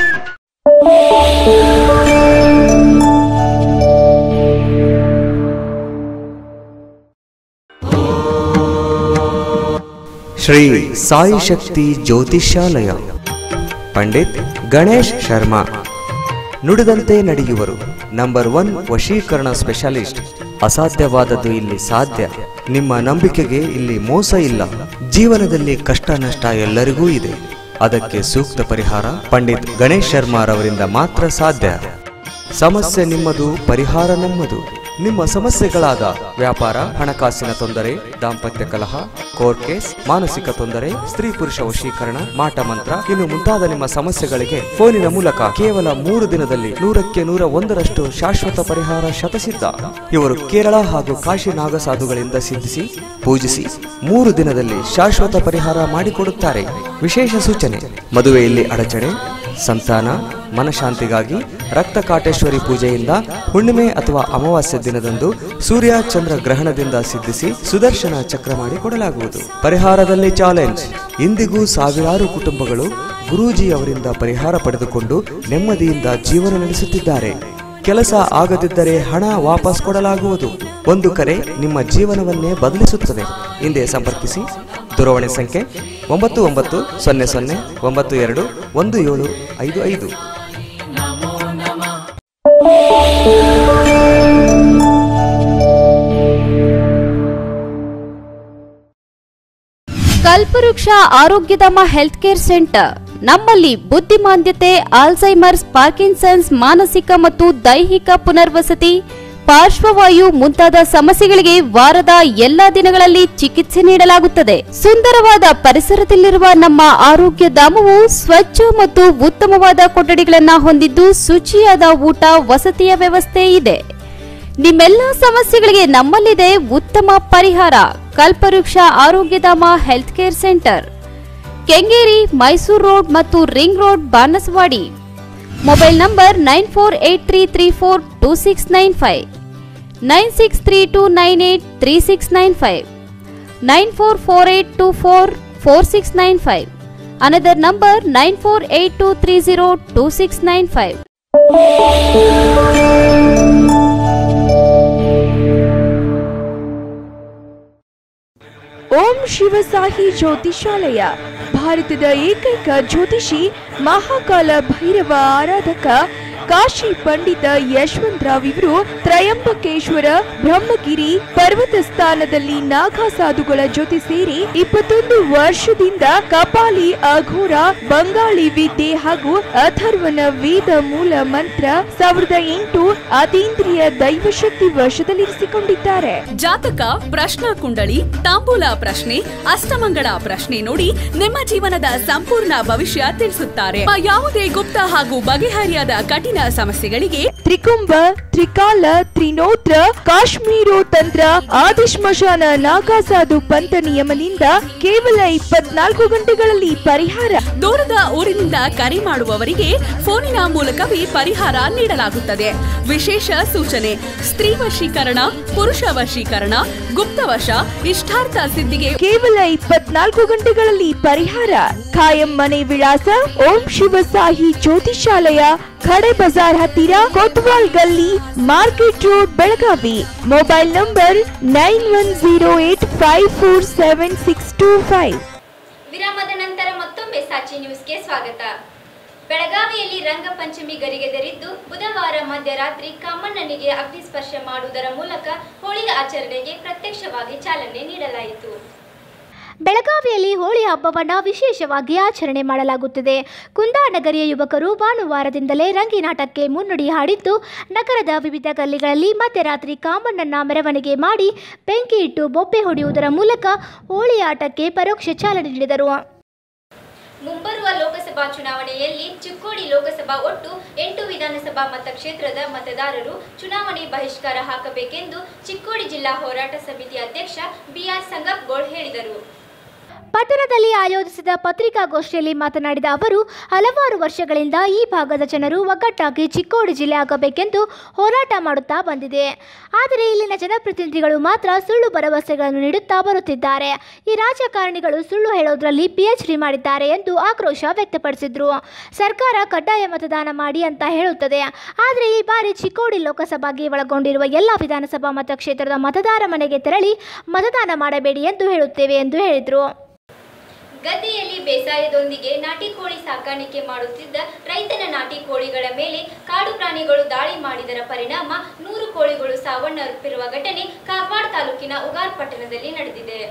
ಶ್ರೀ ಸಾಯಿ ಶಕ್ತಿ ಜ್ಯೋತಿಷ್ಯಾಲಯ ಪಂಡಿತ್ ಗಣೇಶ್ ಶರ್ಮಾ ನುಡಿದಂತೆ ನಡೆಯುವರು ನಂಬರ್ ಒನ್ ವಶೀಕರಣ ಸ್ಪೆಷಲಿಸ್ಟ್ ಅಸಾಧ್ಯವಾದದ್ದು ಇಲ್ಲಿ ಸಾಧ್ಯ ನಿಮ್ಮ ನಂಬಿಕೆಗೆ ಇಲ್ಲಿ ಮೋಸ ಇಲ್ಲ ಜೀವನದಲ್ಲಿ ಕಷ್ಟ ನಷ್ಟ ಎಲ್ಲರಿಗೂ ಇದೆ ಅದಕ್ಕೆ ಸೂಕ್ತ ಪರಿಹಾರ ಪಂಡಿತ್ ಗಣೇಶ್ ಶರ್ಮಾರವರಿಂದ ಮಾತ್ರ ಸಾಧ್ಯ ಸಮಸ್ಯೆ ನಿಮ್ಮದು ಪರಿಹಾರ ನಮ್ಮದು ನಿಮ್ಮ ಸಮಸ್ಯೆಗಳಾದ ವ್ಯಾಪಾರ ಹಣಕಾಸಿನ ತೊಂದರೆ ದಾಂಪತ್ಯ ಕಲಹ ಕೋರ್ಟ್ ಕೇಸ್ ಮಾನಸಿಕ ತೊಂದರೆ ಸ್ತ್ರೀ ಪುರುಷ ವಶೀಕರಣ ಮಾಟ ಮಂತ್ರ ಇನ್ನು ಮುಂತಾದ ನಿಮ್ಮ ಸಮಸ್ಯೆಗಳಿಗೆ ಫೋನಿನ ಮೂಲಕ ಕೇವಲ ಮೂರು ದಿನದಲ್ಲಿ ನೂರಕ್ಕೆ ನೂರ ಒಂದರಷ್ಟು ಶಾಶ್ವತ ಪರಿಹಾರ ಶತಸಿದ್ಧ ಇವರು ಕೇರಳ ಹಾಗೂ ಕಾಶಿ ನಾಗಸಾಧುಗಳಿಂದ ಸಿದ್ಧಿಸಿ ಪೂಜಿಸಿ ಮೂರು ದಿನದಲ್ಲಿ ಶಾಶ್ವತ ಪರಿಹಾರ ಮಾಡಿಕೊಡುತ್ತಾರೆ ವಿಶೇಷ ಸೂಚನೆ ಮದುವೆಯಲ್ಲಿ ಅಡಚಣೆ ಸಂತಾನ ಮನಶಾಂತಿಗಾಗಿ ರಕ್ತ ಕಾಟೇಶ್ವರಿ ಪೂಜೆಯಿಂದ ಹುಣ್ಣಿಮೆ ಅಥವಾ ಅಮಾವಾಸ್ಯ ದಿನದಂದು ಸೂರ್ಯ ಚಂದ್ರ ಗ್ರಹಣದಿಂದ ಸಿದ್ಧಿಸಿ ಸುದರ್ಶನ ಚಕ್ರ ಮಾಡಿ ಕೊಡಲಾಗುವುದು ಪರಿಹಾರದಲ್ಲಿ ಚಾಲೆಂಜ್ ಇಂದಿಗೂ ಸಾವಿರಾರು ಕುಟುಂಬಗಳು ಗುರೂಜಿ ಅವರಿಂದ ಪರಿಹಾರ ಪಡೆದುಕೊಂಡು ನೆಮ್ಮದಿಯಿಂದ ಜೀವನ ನಡೆಸುತ್ತಿದ್ದಾರೆ ಕೆಲಸ ಆಗದಿದ್ದರೆ ಹಣ ವಾಪಸ್ ಕೊಡಲಾಗುವುದು ಒಂದು ಕರೆ ನಿಮ್ಮ ಜೀವನವನ್ನೇ ಬದಲಿಸುತ್ತದೆ ಹಿಂದೆ ಸಂಪರ್ಕಿಸಿ ದೂರವಾಣಿ ಸಂಖ್ಯೆ ಒಂಬತ್ತು ಒಂಬತ್ತು ಸೊನ್ನೆ ಸೊನ್ನೆ ಒಂಬತ್ತು ಎರಡು ಒಂದು ಏಳು ಐದು ಐದು
ಕಲ್ಪವೃಕ್ಷ ಆರೋಗ್ಯಧಾಮ ಹೆಲ್ತ್ ಕೇರ್ ಸೆಂಟರ್ ನಮ್ಮಲ್ಲಿ ಬುದ್ಧಿಮಾಂದ್ಯತೆ ಆಲ್ಝೈಮರ್ಸ್ ಪಾರ್ಕಿನ್ಸನ್ಸ್ ಮಾನಸಿಕ ಮತ್ತು ದೈಹಿಕ ಪುನರ್ವಸತಿ ಪಾರ್ಶ್ವವಾಯು ಮುಂತಾದ ಸಮಸ್ಯೆಗಳಿಗೆ ವಾರದ ಎಲ್ಲಾ ದಿನಗಳಲ್ಲಿ ಚಿಕಿತ್ಸೆ ನೀಡಲಾಗುತ್ತದೆ ಸುಂದರವಾದ ಪರಿಸರದಲ್ಲಿರುವ ನಮ್ಮ ಆರೋಗ್ಯ ಧಾಮವು ಸ್ವಚ್ಛ ಮತ್ತು ಉತ್ತಮವಾದ ಕೊಠಡಿಗಳನ್ನ ಹೊಂದಿದ್ದು ಶುಚಿಯಾದ ಊಟ ವಸತಿಯ ವ್ಯವಸ್ಥೆ ಇದೆ ನಿಮ್ಮೆಲ್ಲ ಸಮಸ್ಯೆಗಳಿಗೆ ನಮ್ಮಲ್ಲಿದೆ ಉತ್ತಮ ಪರಿಹಾರ Kalpavriksha Arogyadhama health care centre Kengeri Mysuru road ಮತ್ತು ring road Banaswadi mobile number nine four eight three three four two six nine five nine six three two nine eight three six nine five nine four four eight two four four six nine five another number nine four eight two three zero two six nine five
Om Shivasahi Jyotishalaya ಭಾರತದ ಏಕೈಕ ಜ್ಯೋತಿಷಿ ಮಹಾಕಾಲ ಭೈರವ ಆರಾಧಕ ಕಾಶಿ ಪಂಡಿತ ಯಶವಂತರಾವ್ ಇವರು ತ್ರಯಂಬಕೇಶ್ವರ ಬ್ರಹ್ಮಗಿರಿ ಪರ್ವತ ಸ್ಥಾನದಲ್ಲಿ ನಾಗಾ ಸಾಧುಗಳ ಜೊತೆ ಸೇರಿ ಇಪ್ಪತ್ತೊಂದು ವರ್ಷದಿಂದ ಕಪಾಲಿ ಅಘೋರ ಬಂಗಾಳಿ ವಿದ್ಯೆ ಹಾಗೂ ಅಥರ್ವನ ವೇದ ಮೂಲ ಮಂತ್ರ ಸಾವಿರದ ಎಂಟು ಅತೀಂದ್ರಿಯ ದೈವಶಕ್ತಿ ವಶದಲ್ಲಿರಿಸಿಕೊಂಡಿದ್ದಾರೆ
ಜಾತಕ ಪ್ರಶ್ನಾ ಕುಂಡಳಿ ತಾಂಬೂಲ ಪ್ರಶ್ನೆ ಅಷ್ಟಮಂಗಳ ಪ್ರಶ್ನೆ ನೋಡಿ ನಿಮ್ಮ ಜೀವನದ ಸಂಪೂರ್ಣ ಭವಿಷ್ಯ ತಿಳಿಸುತ್ತಾರೆ ಆ ಯಾವುದೇ ಗುಪ್ತ ಹಾಗೂ ಬಗೆಹರಿಯಾದ ಕಠಿಣ ಸಮಸ್ಯೆಗಳಿಗೆ
ತ್ರಿಕುಂಭ ತ್ರಿಕಾಲ ತ್ರಿನೋತ್ರ ಕಾಶ್ಮೀರೋ ತಂತ್ರ ಆದಿಶ್ಮಶಾನ ನಾಗಾಸಾಧು ಪಂಥ ನಿಯಮದಿಂದ ಕೇವಲ ಇಪ್ಪತ್ನಾಲ್ಕು ಗಂಟೆಗಳಲ್ಲಿ ಪರಿಹಾರ
ದೂರದ ಊರಿನಿಂದ ಕರೆ ಮಾಡುವವರಿಗೆ ಫೋನಿನ ಮೂಲಕವೇ ಪರಿಹಾರ ನೀಡಲಾಗುತ್ತದೆ ವಿಶೇಷ ಸೂಚನೆ ಸ್ತ್ರೀ ವಶೀಕರಣ ಪುರುಷ ವಶೀಕರಣ ಗುಪ್ತವಶ ಇಷ್ಟಾರ್ಥ ಸಿದ್ಧಿಗೆ
ಕೇವಲ ಇಪ್ಪತ್ನಾಲ್ಕು ಗಂಟೆಗಳಲ್ಲಿ ಪರಿಹಾರ ಖಾಯಂ ಮನೆ ವಿಳಾಸ ಓಂ ಶಿವಸಾಹಿ ಜ್ಯೋತಿಷಾಲಯ ಖಡೆ ಬಜಾರ್ ಹತ್ತಿರ Kotwal Galli market road Belagavi mobile number nine one zero eight five four seven six two five
ವಿರಾಮದ ನಂತರ ಮತ್ತೊಮ್ಮೆ ಸಾಚಿ ನ್ಯೂಸ್ಗೆ ಸ್ವಾಗತ ಬೆಳಗಾವಿಯಲ್ಲಿ ರಂಗಪಂಚಮಿ ಗರಿಗೆದರಿದ್ದು ಬುಧವಾರ ಮಧ್ಯರಾತ್ರಿ ಕಾಮಣ್ಣನಿಗೆ ಅಗ್ನಿಸ್ಪರ್ಶ ಮಾಡುವುದರ ಮೂಲಕ ಹೋಳಿ ಆಚರಣೆಗೆ ಪ್ರತ್ಯಕ್ಷವಾಗಿ ಚಾಲನೆ ನೀಡಲಾಯಿತು
ಬೆಳಗಾವಿಯಲ್ಲಿ ಹೋಳಿ ಹಬ್ಬವನ್ನು ವಿಶೇಷವಾಗಿ ಆಚರಣೆ ಮಾಡಲಾಗುತ್ತಿದೆ ಕುಂದಾನಗರಿಯ ಯುವಕರು ಭಾನುವಾರದಿಂದಲೇ ರಂಗಿನಾಟಕ್ಕೆ ಮುನ್ನುಡಿ ಹಾಡಿದ್ದು ನಗರದ ವಿವಿಧ ಗಲ್ಲಿಗಳಲ್ಲಿ ಮಧ್ಯರಾತ್ರಿ ಕಾಮಣ್ಣನ ಮೆರವಣಿಗೆ ಮಾಡಿ ಬೆಂಕಿ ಇಟ್ಟು ಬೊಬ್ಬೆ ಹೊಡೆಯುವುದರ ಮೂಲಕ ಹೋಳಿ ಆಟಕ್ಕೆ ಪರೋಕ್ಷ ಚಾಲನೆ ನೀಡಿದರು
ಮುಂಬರುವ ಲೋಕಸಭಾ ಚುನಾವಣೆಯಲ್ಲಿ ಚಿಕ್ಕೋಡಿ ಲೋಕಸಭಾ ಒಟ್ಟು ಎಂಟು ವಿಧಾನಸಭಾ ಮತಕ್ಷೇತ್ರದ ಮತದಾರರು ಚುನಾವಣೆ ಬಹಿಷ್ಕಾರ ಹಾಕಬೇಕೆಂದು ಚಿಕ್ಕೋಡಿ ಜಿಲ್ಲಾ ಹೋರಾಟ ಸಮಿತಿ ಅಧ್ಯಕ್ಷ ಬಿಆರ್ ಸಂಗಪ್ಪಗೋಳ್ ಹೇಳಿದರು
ಪಟ್ಟಣದಲ್ಲಿ ಆಯೋಜಿಸಿದ ಪತ್ರಿಕಾಗೋಷ್ಠಿಯಲ್ಲಿ ಮಾತನಾಡಿದ ಅವರು ಹಲವಾರು ವರ್ಷಗಳಿಂದ ಈ ಭಾಗದ ಜನರು ಒಗ್ಗಟ್ಟಾಗಿ ಚಿಕ್ಕೋಡಿ ಜಿಲ್ಲೆ ಆಗಬೇಕೆಂದು ಹೋರಾಟ ಮಾಡುತ್ತಾ ಬಂದಿದೆ ಆದರೆ ಇಲ್ಲಿನ ಜನಪ್ರತಿನಿಧಿಗಳು ಮಾತ್ರ ಸುಳ್ಳು ಭರವಸೆಗಳನ್ನು ನೀಡುತ್ತಾ ಬರುತ್ತಿದ್ದಾರೆ ಈ ರಾಜಕಾರಣಿಗಳು ಸುಳ್ಳು ಹೇಳೋದ್ರಲ್ಲಿ ಪಿಎಚ್ ಡಿ ಮಾಡಿದ್ದಾರೆ ಎಂದು ಆಕ್ರೋಶ ವ್ಯಕ್ತಪಡಿಸಿದ್ರು ಸರ್ಕಾರ ಕಡ್ಡಾಯ ಮತದಾನ ಮಾಡಿ ಅಂತ ಹೇಳುತ್ತದೆ ಆದರೆ ಈ ಬಾರಿ ಚಿಕ್ಕೋಡಿ ಲೋಕಸಭಾಗೆ ಒಳಗೊಂಡಿರುವ ಎಲ್ಲ ವಿಧಾನಸಭಾ ಮತಕ್ಷೇತ್ರದ ಮತದಾರ ಮನೆಗೆ ತೆರಳಿ ಮತದಾನ ಮಾಡಬೇಡಿ ಎಂದು ಹೇಳುತ್ತೇವೆ ಎಂದು ಹೇಳಿದರು
ಗದ್ದೆಯಲ್ಲಿ ಬೇಸಾಯದೊಂದಿಗೆ ನಾಟಿ ಕೋಳಿ ಸಾಕಾಣಿಕೆ ಮಾಡುತ್ತಿದ್ದ ರೈತನ ನಾಟಿ ಕೋಳಿಗಳ ಮೇಲೆ ಕಾಡು ಪ್ರಾಣಿಗಳು ದಾಳಿ ಮಾಡಿದರ ಪರಿಣಾಮ ನೂರು ಕೋಳಿಗಳು ಸಾವನ್ನಪ್ಪಿರುವ ಘಟನೆ ಕಾಗವಾಡ ತಾಲೂಕಿನ ಉಗಾರ್ ಪಟ್ಟಣದಲ್ಲಿ ನಡೆದಿದೆ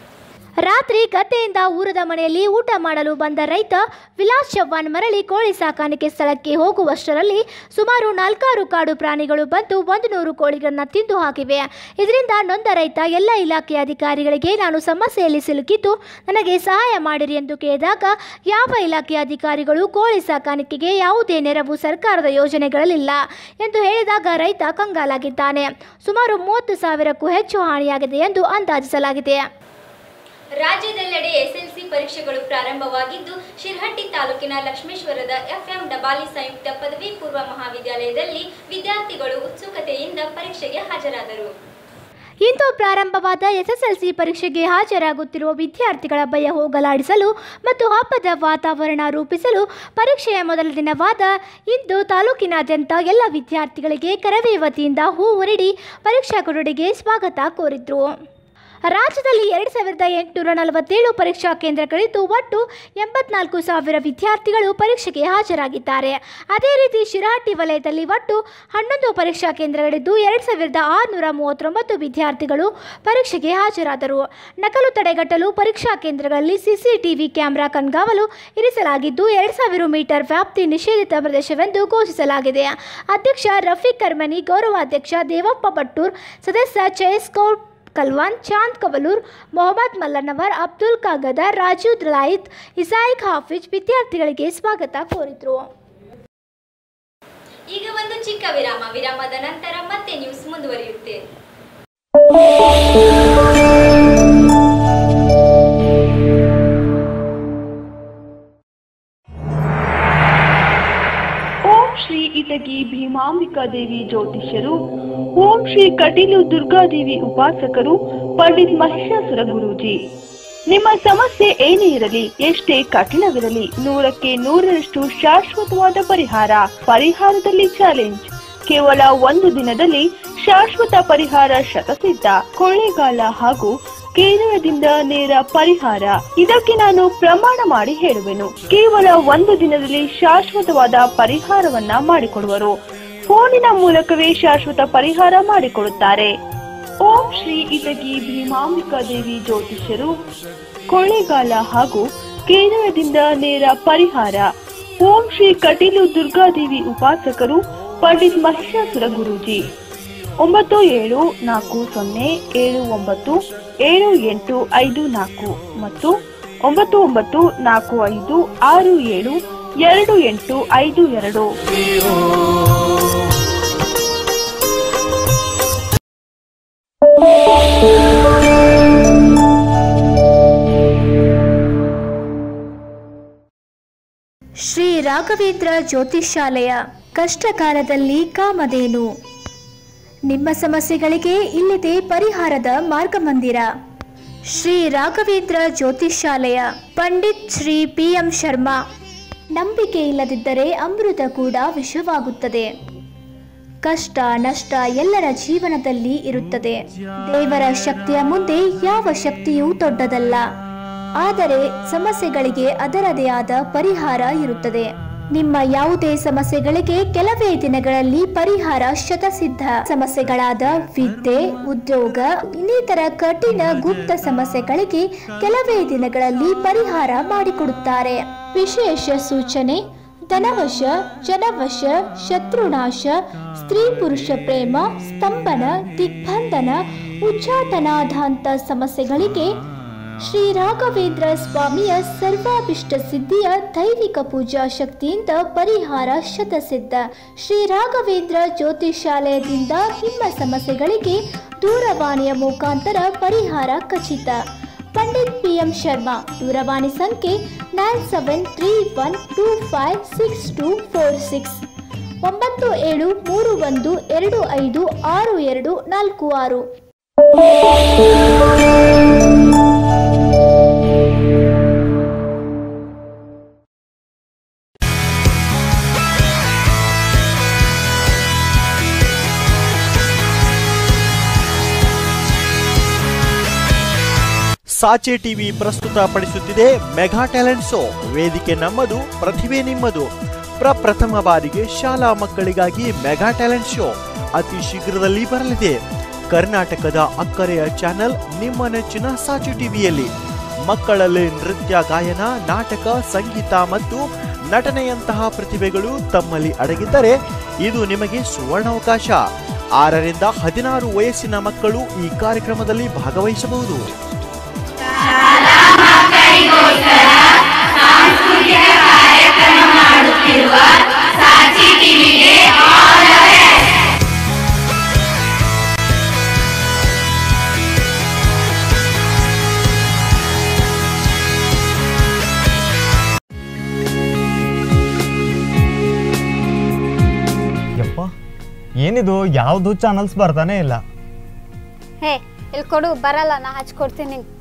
ರಾತ್ರಿ ಗದ್ದೆಯಿಂದ ಊರದ ಮನೆಯಲ್ಲಿ ಊಟ ಮಾಡಲು ಬಂದ ರೈತ ವಿಲಾಸ್ ಚವ್ಹಾಣ್ ಮರಳಿ ಕೋಳಿ ಸಾಕಾಣಿಕೆ ಸ್ಥಳಕ್ಕೆ ಹೋಗುವಷ್ಟರಲ್ಲಿ ಸುಮಾರು ನಾಲ್ಕಾರು ಕಾಡು ಪ್ರಾಣಿಗಳು ಬಂದು ಒಂದು ನೂರು ಕೋಳಿಗಳನ್ನು ತಿಂದು ಹಾಕಿವೆ ಇದರಿಂದ ನೊಂದ ರೈತ ಎಲ್ಲ ಇಲಾಖೆಯ ಅಧಿಕಾರಿಗಳಿಗೆ ನಾನು ಸಮಸ್ಯೆಯಲ್ಲಿ ಸಿಲುಕಿದ್ದು ನನಗೆ ಸಹಾಯ ಮಾಡಿರಿ ಎಂದು ಕೇಳಿದಾಗ ಯಾವ ಇಲಾಖೆಯ ಅಧಿಕಾರಿಗಳು ಕೋಳಿ ಸಾಕಾಣಿಕೆಗೆ ಯಾವುದೇ ನೆರವು ಸರ್ಕಾರದ ಯೋಜನೆಗಳಲ್ಲಿಲ್ಲ ಎಂದು ಹೇಳಿದಾಗ ರೈತ ಕಂಗಾಲಾಗಿದ್ದಾನೆ ಸುಮಾರು ಮೂವತ್ತು ಸಾವಿರಕ್ಕೂ ಹೆಚ್ಚು ಹಾನಿಯಾಗಿದೆ ಎಂದು ಅಂದಾಜಿಸಲಾಗಿದೆ
ರಾಜ್ಯದೆಲ್ಲೆಡೆ ಎಸ್ಎಲ್ಸಿ ಪರೀಕ್ಷೆಗಳು ಪ್ರಾರಂಭವಾಗಿದ್ದು ಶಿರಹಟ್ಟಿ ತಾಲೂಕಿನ ಲಕ್ಷ್ಮೇಶ್ವರದ ಎಫ್ಎಂ ಡಬಾಲಿ ಸಂಯುಕ್ತ ಪದವಿ ಪೂರ್ವ ಮಹಾವಿದ್ಯಾಲಯದಲ್ಲಿ ವಿದ್ಯಾರ್ಥಿಗಳು ಉತ್ಸುಕತೆಯಿಂದ ಪರೀಕ್ಷೆಗೆ ಹಾಜರಾದರು
ಇಂದು ಪ್ರಾರಂಭವಾದ ಎಸ್ಎಸ್ಎಲ್ಸಿ ಪರೀಕ್ಷೆಗೆ ಹಾಜರಾಗುತ್ತಿರುವ ವಿದ್ಯಾರ್ಥಿಗಳ ಭಯ ಹೋಗಲಾಡಿಸಲು ಮತ್ತು ಹಬ್ಬದ ವಾತಾವರಣ ರೂಪಿಸಲು ಪರೀಕ್ಷೆಯ ಮೊದಲ ದಿನವಾದ ಇಂದು ತಾಲೂಕಿನಾದ್ಯಂತ ಎಲ್ಲ ವಿದ್ಯಾರ್ಥಿಗಳಿಗೆ ಕರವೇ ವತಿಯಿಂದ ಹೂ ಹೊರಡಿ ಪರೀಕ್ಷಾ ಕೊಠಡಿಗೆ ಸ್ವಾಗತ ಕೋರಿದ್ರು ರಾಜ್ಯದಲ್ಲಿ ಎರಡು ಸಾವಿರದ ಎಂಟುನೂರ ನಲವತ್ತೇಳು ಪರೀಕ್ಷಾ ಕೇಂದ್ರಗಳಿದ್ದು ಒಟ್ಟು ಎಂಬತ್ನಾಲ್ಕು ಸಾವಿರ ವಿದ್ಯಾರ್ಥಿಗಳು ಪರೀಕ್ಷೆಗೆ ಹಾಜರಾಗಿದ್ದಾರೆ ಅದೇ ರೀತಿ ಶಿರಹಟ್ಟಿ ವಲಯದಲ್ಲಿ ಒಟ್ಟು ಹನ್ನೊಂದು ಪರೀಕ್ಷಾ ಕೇಂದ್ರಗಳಿದ್ದು ಎರಡು ಸಾವಿರದ ಆರುನೂರ ಮೂವತ್ತೊಂಬತ್ತು ವಿದ್ಯಾರ್ಥಿಗಳು ಪರೀಕ್ಷೆಗೆ ಹಾಜರಾದರು ನಕಲು ತಡೆಗಟ್ಟಲು ಪರೀಕ್ಷಾ ಕೇಂದ್ರಗಳಲ್ಲಿ ಸಿಸಿಟಿವಿ ಕ್ಯಾಮೆರಾ ಕಣ್ಗಾವಲು ಇರಿಸಲಾಗಿದ್ದು ಎರಡು ಸಾವಿರ ಮೀಟರ್ ವ್ಯಾಪ್ತಿ ನಿಷೇಧಿತ ಪ್ರದೇಶವೆಂದು ಘೋಷಿಸಲಾಗಿದೆ ಅಧ್ಯಕ್ಷ ರಫೀಕ್ ಕರ್ಮನಿ ಗೌರವಾಧ್ಯಕ್ಷ ದೇವಪ್ಪ ಭಟ್ಟೂರ್ ಸದಸ್ಯ ಚಯಸ್ಕೌರ್ ಕಲ್ವಾನ್ ಚಾಂದ್ ಕವಲೂರ್ ಮೊಹಮ್ಮದ್ ಮಲ್ಲನವರ್ ಅಬ್ದುಲ್ ಕಾಗದರ್ ರಾಜು ದ್ಲಾಯಿತ್ ಇಸಾಯಿಕ್ ಹಾಫಿಜ್ ವಿದ್ಯಾರ್ಥಿಗಳಿಗೆ ಸ್ವಾಗತ ಕೋರಿದ್ರು
ಈಗ ಒಂದು ಚಿಕ್ಕ ವಿರಾಮ ವಿರಾಮದ ನಂತರ ಮತ್ತೆ ನ್ಯೂಸ್ ಮುಂದುವರಿಯುತ್ತೆ
ಓಂ ಶ್ರೀ ಇಟಗಿ ಭೀಮಾಂಬಿಕಾ ದೇವಿ ಜ್ಯೋತಿಷ್ಯರು ಓಂ ಶ್ರೀ ಕಟೀಲು ದುರ್ಗಾದೇವಿ ಉಪಾಸಕರು ಪಂಡಿತ್ ಮಹಿಷಾಸುರ ಗುರೂಜಿ ನಿಮ್ಮ ಸಮಸ್ಯೆ ಏನೇ ಇರಲಿ ಎಷ್ಟೇ ಕಠಿಣವಿರಲಿ ನೂರಕ್ಕೆ ನೂರರಷ್ಟು ಶಾಶ್ವತವಾದ ಪರಿಹಾರ ಪರಿಹಾರದಲ್ಲಿ ಚಾಲೆಂಜ್ ಕೇವಲ ಒಂದು ದಿನದಲ್ಲಿ ಶಾಶ್ವತ ಪರಿಹಾರ ಶತಸಿದ್ಧ ಕೊಳ್ಳೇಗಾಲ ಹಾಗೂ ಕೇರಳದಿಂದ ನೇರ ಪರಿಹಾರ ಇದಕ್ಕೆ ನಾನು ಪ್ರಮಾಣ ಮಾಡಿ ಹೇಳುವೆನು ಕೇವಲ ಒಂದು ದಿನದಲ್ಲಿ ಶಾಶ್ವತವಾದ ಪರಿಹಾರವನ್ನ ಮಾಡಿಕೊಡುವರು ಫೋನಿನ ಮೂಲಕವೇ ಶಾಶ್ವತ ಪರಿಹಾರ ಮಾಡಿಕೊಡುತ್ತಾರೆ ಓಂ ಶ್ರೀ ಇಟಗಿ ಭೀಮಾಂಬಿಕಾ ದೇವಿ ಜ್ಯೋತಿಷ್ಯರು ಕೊಳ್ಳೇಗಾಲ ಹಾಗೂ ಕೇರಳದಿಂದ ನೇರ ಪರಿಹಾರ ಓಂ ಶ್ರೀ ಕಟೀಲು ದುರ್ಗಾದೇವಿ ಉಪಾಸಕರು ಪಂಡಿತ್ ಮಹಿಷಾಸುರ ಗುರೂಜಿ ಒಂಬತ್ತು ಏಳು ನಾಲ್ಕು ಸೊನ್ನೆ ಏಳು ಒಂಬತ್ತು ಏಳು ಎಂಟು ಐದು ನಾಲ್ಕು ಮತ್ತು ಒಂಬತ್ತು ಒಂಬತ್ತು ನಾಲ್ಕು ಐದು ಆರು ಏಳು ಎರಡು ಎಂಟು ಐದು ಎರಡು
ಶ್ರೀ ರಾಘವೇಂದ್ರ ಜ್ಯೋತಿಷಾಲಯ ಕಷ್ಟಕಾಲದಲ್ಲಿ ಕಾಮಧೇನು ನಿಮ್ಮ ಸಮಸ್ಯೆಗಳಿಗೆ ಇಲ್ಲಿದೆ ಪರಿಹಾರದ ಮಾರ್ಗಮಂದಿರ ಶ್ರೀ ರಾಘವೇಂದ್ರ ಜ್ಯೋತಿಷಾಲಯ ಪಂಡಿತ್ ಶ್ರೀ ಪಿ ಎಂ ಶರ್ಮಾ ನಂಬಿಕೆ ಇಲ್ಲದಿದ್ದರೆ ಅಮೃತ ಕೂಡ ವಿಷವಾಗುತ್ತದೆ ಕಷ್ಟ ನಷ್ಟ ಎಲ್ಲರ ಜೀವನದಲ್ಲಿ ಇರುತ್ತದೆ ದೇವರ ಶಕ್ತಿಯ ಮುಂದೆ ಯಾವ ಶಕ್ತಿಯೂ ದೊಡ್ಡದಲ್ಲ ಆದರೆ ಸಮಸ್ಯೆಗಳಿಗೆ ಅದರದೇ ಆದ ಪರಿಹಾರ ಇರುತ್ತದೆ ನಿಮ್ಮ ಯಾವುದೇ ಸಮಸ್ಯೆಗಳಿಗೆ ಕೆಲವೇ ದಿನಗಳಲ್ಲಿ ಪರಿಹಾರ ಶತಸಿದ್ಧ ಸಮಸ್ಯೆಗಳಾದ ವಿದ್ಯೆ ಉದ್ಯೋಗ ಇನ್ನಿತರ ಕಠಿಣ ಗುಪ್ತ ಸಮಸ್ಯೆಗಳಿಗೆ ಕೆಲವೇ ದಿನಗಳಲ್ಲಿ ಪರಿಹಾರ ಮಾಡಿಕೊಡುತ್ತಾರೆ ವಿಶೇಷ ಸೂಚನೆ ಧನವಶ ಜನವಶ ಶತ್ರುನಾಶ ಸ್ತ್ರೀ ಪುರುಷ ಪ್ರೇಮ ಸ್ತಂಭನ ದಿಗ್ಬಂಧನ ಉಚ್ಚಾಟನಾಧಾಂತ ಸಮಸ್ಯೆಗಳಿಗೆ ಶ್ರೀ ರಾಘವೇಂದ್ರ ಸ್ವಾಮಿಯ ಸರ್ವಾಭಿಷ್ಟ ಸಿದ್ಧಿಯ ದೈವಿಕ ಪೂಜಾ ಶಕ್ತಿಯಿಂದ ಪರಿಹಾರ ಶತಸಿದ್ಧ ಶ್ರೀ ರಾಘವೇಂದ್ರ ಜ್ಯೋತಿಷಾಲಯದಿಂದ ನಿಮ್ಮ ಸಮಸ್ಯೆಗಳಿಗೆ ದೂರವಾಣಿಯ ಮುಖಾಂತರ ಪರಿಹಾರ ಖಚಿತ ಪಂಡಿತ್ ಪಿ ಎಂ ಶರ್ಮಾ ದೂರವಾಣಿ ಸಂಖ್ಯೆ nine seven three one two five six two four six ಒಂಬತ್ತು ಏಳು ಮೂರು ಒಂದು ಎರಡು ಐದು ಆರು ಎರಡು ನಾಲ್ಕು ಆರು
ಸಾಚೆ ಟಿವಿ ಪ್ರಸ್ತುತಪಡಿಸುತ್ತಿದೆ ಮೆಗಾ ಟ್ಯಾಲೆಂಟ್ ಶೋ ವೇದಿಕೆ ನಮ್ಮದು ಪ್ರತಿಭೆ ನಿಮ್ಮದು ಪ್ರಪ್ರಥಮ ಬಾರಿಗೆ ಶಾಲಾ ಮಕ್ಕಳಿಗಾಗಿ ಮೆಗಾ ಟ್ಯಾಲೆಂಟ್ ಶೋ ಅತಿ ಶೀಘ್ರದಲ್ಲಿ ಬರಲಿದೆ ಕರ್ನಾಟಕದ ಅಕ್ಕರೆಯ ಚಾನೆಲ್ ನಿಮ್ಮ ನೆಚ್ಚಿನ ಸಾಚು ಟಿವಿಯಲ್ಲಿ ಮಕ್ಕಳಲ್ಲಿ ನೃತ್ಯ ಗಾಯನ ನಾಟಕ ಸಂಗೀತ ಮತ್ತು ನಟನೆಯಂತಹ ಪ್ರತಿಭೆಗಳು ತಮ್ಮಲ್ಲಿ ಅಡಗಿದ್ದರೆ ಇದು ನಿಮಗೆ ಸುವರ್ಣಾವಕಾಶ ಆರರಿಂದ ಹದಿನಾರು ವಯಸ್ಸಿನ ಮಕ್ಕಳು ಈ ಕಾರ್ಯಕ್ರಮದಲ್ಲಿ ಭಾಗವಹಿಸಬಹುದು
ಯಪ್ಪ ಏನಿದು ಯಾವುದು ಚಾನಲ್ಸ್ ಬರ್ತಾನೆ ಇಲ್ಲ
ಹೇ ಇಲ್ಲಿ ಕೊಡು ಬರಲ್ಲ ನಾ ಹಚ್ಕೊಡ್ತೀನಿ ನಿಂಗೆ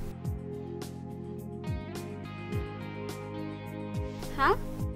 ಹಾ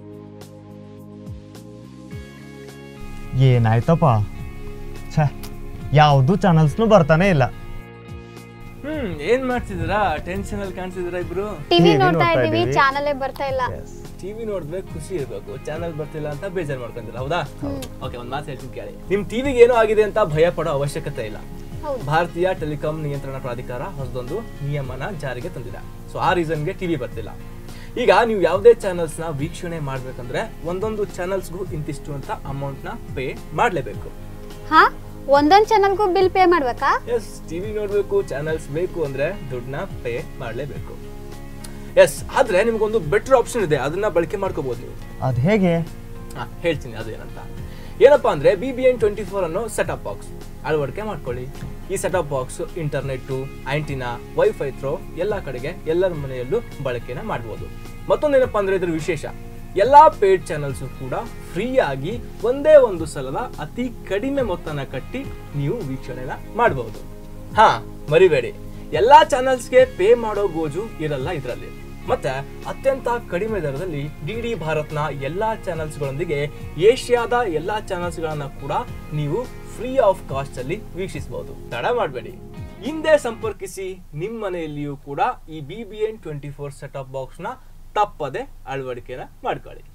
ಏನಾಯ್ತಪ್ಪ ಛೇ ಯಾವುದು ಚಾನಲ್ಸ್ನು ಬರ್ತಾನೆ ಇಲ್ಲ
ಹ್ಮ್ ಏನ್ ಮಾಡ್ತಿದ್ದೀರಾ ಟೆನ್ಷನ್ ಅಲ್ಲಿ ಕಾಣ್ತಿದ್ದೀರಾ ಇಬ್ರು
ಟಿವಿ ನೋಡ್ತಾ ಇದೀವಿ ಚಾನಲೇ ಬರ್ತಾ ಇಲ್ಲ
ಟಿವಿ ನೋಡಿದ್ರೆ ಖುಷಿ ಇರ್ಬೇಕು ಚಾನಲ್ ಬರ್ತಿಲ್ಲ ಅಂತ ಬೇಜಾರ್ ಮಾಡ್ಕೊಂತೀರಾ ಹೌದಾ ಓಕೆ ಒಂದ್ ಮಾತು ಹೇಳ್ತೀನಿ ಕೇಳಿ ನಿಮ್ ಟಿವಿಗೆ ಏನೋ ಆಗಿದೆ ಅಂತ ಭಯ ಪಡೋ ಅವಶ್ಯಕತೆ ಇಲ್ಲ ಭಾರತೀಯ ಟೆಲಿಕಾಂ ನಿಯಂತ್ರಣ ಪ್ರಾಧಿಕಾರ ಹೊಸದೊಂದು ನಿಯಮನ ಜಾರಿಗೆ ತಂದಿದೆ ಸೊ ಆ ರೀಸನ್ಗೆ ಟಿವಿ ಬರ್ತಿಲ್ಲ ಈಗ ನೀವು ಯಾವುದೇ ಚಾನಲ್ಸ್ ನ ವೀಕ್ಷಣೆ ಮಾಡ್ಬೇಕಂದ್ರೆ ಒಂದೊಂದು ಚಾನಲ್ಸ್ಗೂ ಇಂತಿಷ್ಟು ಅಂತ ಅಮೌಂಟ್ ನ ಪೇ ಮಾಡ್ಲೇಬೇಕು
ಹಾ ಒಂದೊಂದ್ ಚಾನಲ್ಗೂ ಬಿಲ್ ಪೇ ಮಾಡ್ಬೇಕಾ
ಎಸ್ ಟಿವಿ ನೋಡ್ಬೇಕು ಚಾನಲ್ಸ್ ಬೇಕು ಅಂದ್ರೆ ದುಡ್ಡನ್ನ ಪೇ ಮಾಡ್ಲೇಬೇಕು ಎಸ್ ಆದ್ರೆ ನಿಮ್ಗೊಂದು ಬೆಟರ್ ಆಪ್ಷನ್ ಇದೆ ಅದನ್ನ ಬಳಕೆ ಮಾಡ್ಕೋಬಹುದು ನೀವು
ಅದು ಹೇಗೆ
ಹಾ, ಹೇಳ್ತೀನಿ ಅದು ಏನಂತ ಏನಪ್ಪಾ ಅಂದ್ರೆ B B N twenty four ಅನ್ನೋ ಸೆಟಪ್ ಬಾಕ್ಸ್ ಅಳವಡಿಕೆ ಮಾಡ್ಕೊಳ್ಳಿ ಈ setup box internet antenna wifi through ಎಲ್ಲಾ ಕಡೆಗೆ ಎಲ್ಲರ ಮನೆಯಲ್ಲೂ ಬಳಕೆನ ಮಾಡಬಹುದು ಮತ್ತೊಂದೇನಪ್ಪಾ ಅಂದ್ರೆ ಇದ್ರ ವಿಶೇಷ ಎಲ್ಲಾ ಪೇಡ್ ಚಾನಲ್ಸ್ ಕೂಡ ಫ್ರೀ ಆಗಿ ಒಂದೇ ಒಂದು ಸಲದ ಅತಿ ಕಡಿಮೆ ಮೊತ್ತನ ಕಟ್ಟಿ ನೀವು ವೀಕ್ಷಣೆನ ಮಾಡಬಹುದು ಹಾ ಮರಿಬೇಡಿ ಎಲ್ಲಾ ಚಾನಲ್ಸ್ಗೆ ಪೇ ಮಾಡೋ ಗೋಜು ಇರಲ್ಲ ಇದರಲ್ಲಿ ಮತ್ತೆ ಅತ್ಯಂತ ಕಡಿಮೆ ದರದಲ್ಲಿ ಡಿ ಡಿ ಭಾರತ್ನ ಎಲ್ಲಾ ಚಾನಲ್ಸ್ಗಳೊಂದಿಗೆ ಏಷ್ಯಾದ ಎಲ್ಲಾ ಚಾನಲ್ಸ್ಗಳನ್ನ ಕೂಡ ನೀವು ಫ್ರೀ ಆಫ್ ಕಾಸ್ಟ್ ಅಲ್ಲಿ ವೀಕ್ಷಿಸಬಹುದು ತಡ ಮಾಡಬೇಡಿ ಹಿಂದೆ ಸಂಪರ್ಕಿಸಿ ನಿಮ್ಮ ಮನೆಯಲ್ಲಿಯೂ ಕೂಡ ಈ B B N twenty four set of ಬಾಕ್ಸ್ನ ತಪ್ಪದೆ ಅಳವಡಿಕೆನ ಮಾಡ್ಕೊಳ್ಳಿ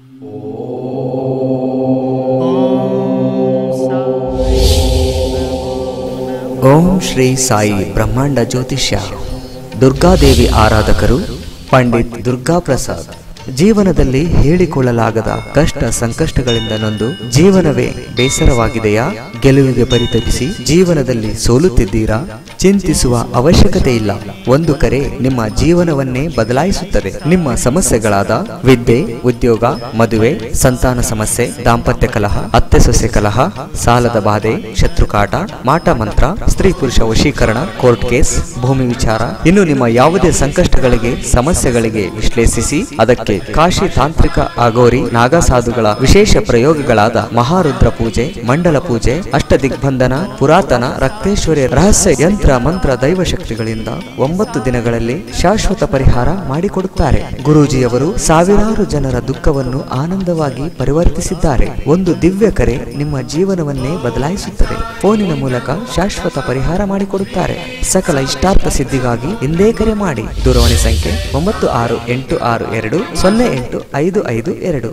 ಓಂ ಶ್ರೀ ಸಾಯಿ ಬ್ರಹ್ಮಾಂಡ ಜ್ಯೋತಿಷ್ಯ ದುರ್ಗಾದೇವಿ ಆರಾಧಕರು ಪಂಡಿತ್ ದುರ್ಗಾ ಪ್ರಸಾದ್ ಜೀವನದಲ್ಲಿ ಹೇಳಿಕೊಳ್ಳಲಾಗದ ಕಷ್ಟ ಸಂಕಷ್ಟಗಳಿಂದ ನೊಂದು ಜೀವನವೇ ಬೇಸರವಾಗಿದೆಯಾ ಗೆಲುವಿಗೆ ಪರಿತಪಿಸಿ ಜೀವನದಲ್ಲಿ ಸೋಲುತ್ತಿದ್ದೀರಾ ಚಿಂತಿಸುವ ಅವಶ್ಯಕತೆ ಇಲ್ಲ ಒಂದು ಕರೆ ನಿಮ್ಮ ಜೀವನವನ್ನೇ ಬದಲಾಯಿಸುತ್ತದೆ ನಿಮ್ಮ ಸಮಸ್ಯೆಗಳಾದ ವಿದ್ಯೆ ಉದ್ಯೋಗ ಮದುವೆ ಸಂತಾನ ಸಮಸ್ಯೆ ದಾಂಪತ್ಯ ಕಲಹ ಅತ್ತೆ ಸೊಸೆ ಕಲಹ ಸಾಲದ ಬಾಧೆ ಶತ್ರುಕಾಟ ಮಾಟ ಮಂತ್ರ ಸ್ತ್ರೀ ಪುರುಷ ವಶೀಕರಣ ಕೋರ್ಟ್ ಕೇಸ್ ಭೂಮಿ ವಿಚಾರ ಇನ್ನು ನಿಮ್ಮ ಯಾವುದೇ ಸಂಕಷ್ಟಗಳಿಗೆ ಸಮಸ್ಯೆಗಳಿಗೆ ವಿಶ್ಲೇಷಿಸಿ ಅದಕ್ಕೆ ಕಾಶಿ ತಾಂತ್ರಿಕ ಅಗೋರಿ ನಾಗಸಾಧುಗಳ ವಿಶೇಷ ಪ್ರಯೋಗಗಳಾದ ಮಹಾರುದ್ರ ಪೂಜೆ ಮಂಡಲ ಪೂಜೆ ಅಷ್ಟ ದಿಗ್ಬಂಧನ ಪುರಾತನ ರಕ್ತೇಶ್ವರಿ ರಹಸ್ಯ ಯಂತ್ರ ಮಂತ್ರ ದೈವ ಶಕ್ತಿಗಳಿಂದ ಒಂಬತ್ತು ದಿನಗಳಲ್ಲಿ ಶಾಶ್ವತ ಪರಿಹಾರ ಮಾಡಿಕೊಡುತ್ತಾರೆ ಗುರೂಜಿಯವರು ಸಾವಿರಾರು ಜನರ ದುಃಖವನ್ನು ಆನಂದವಾಗಿ ಪರಿವರ್ತಿಸಿದ್ದಾರೆ ಒಂದು ದಿವ್ಯ ಕರೆ ನಿಮ್ಮ ಜೀವನವನ್ನೇ ಬದಲಾಯಿಸುತ್ತದೆ ಫೋನಿನ ಮೂಲಕ ಶಾಶ್ವತ ಪರಿಹಾರ ಮಾಡಿಕೊಡುತ್ತಾರೆ ಸಕಲ ಇಷ್ಟಾರ್ಥ ಸಿದ್ಧಿಗಾಗಿ ಹಿಂದೆ ಕರೆ ಮಾಡಿ ದೂರವಾಣಿ ಸಂಖ್ಯೆ ಒಂಬತ್ತು ಆರು ಎಂಟು ಆರು ಎರಡು ಸೊನ್ನೆ ಎಂಟು ಐದು ಐದು ಎರಡು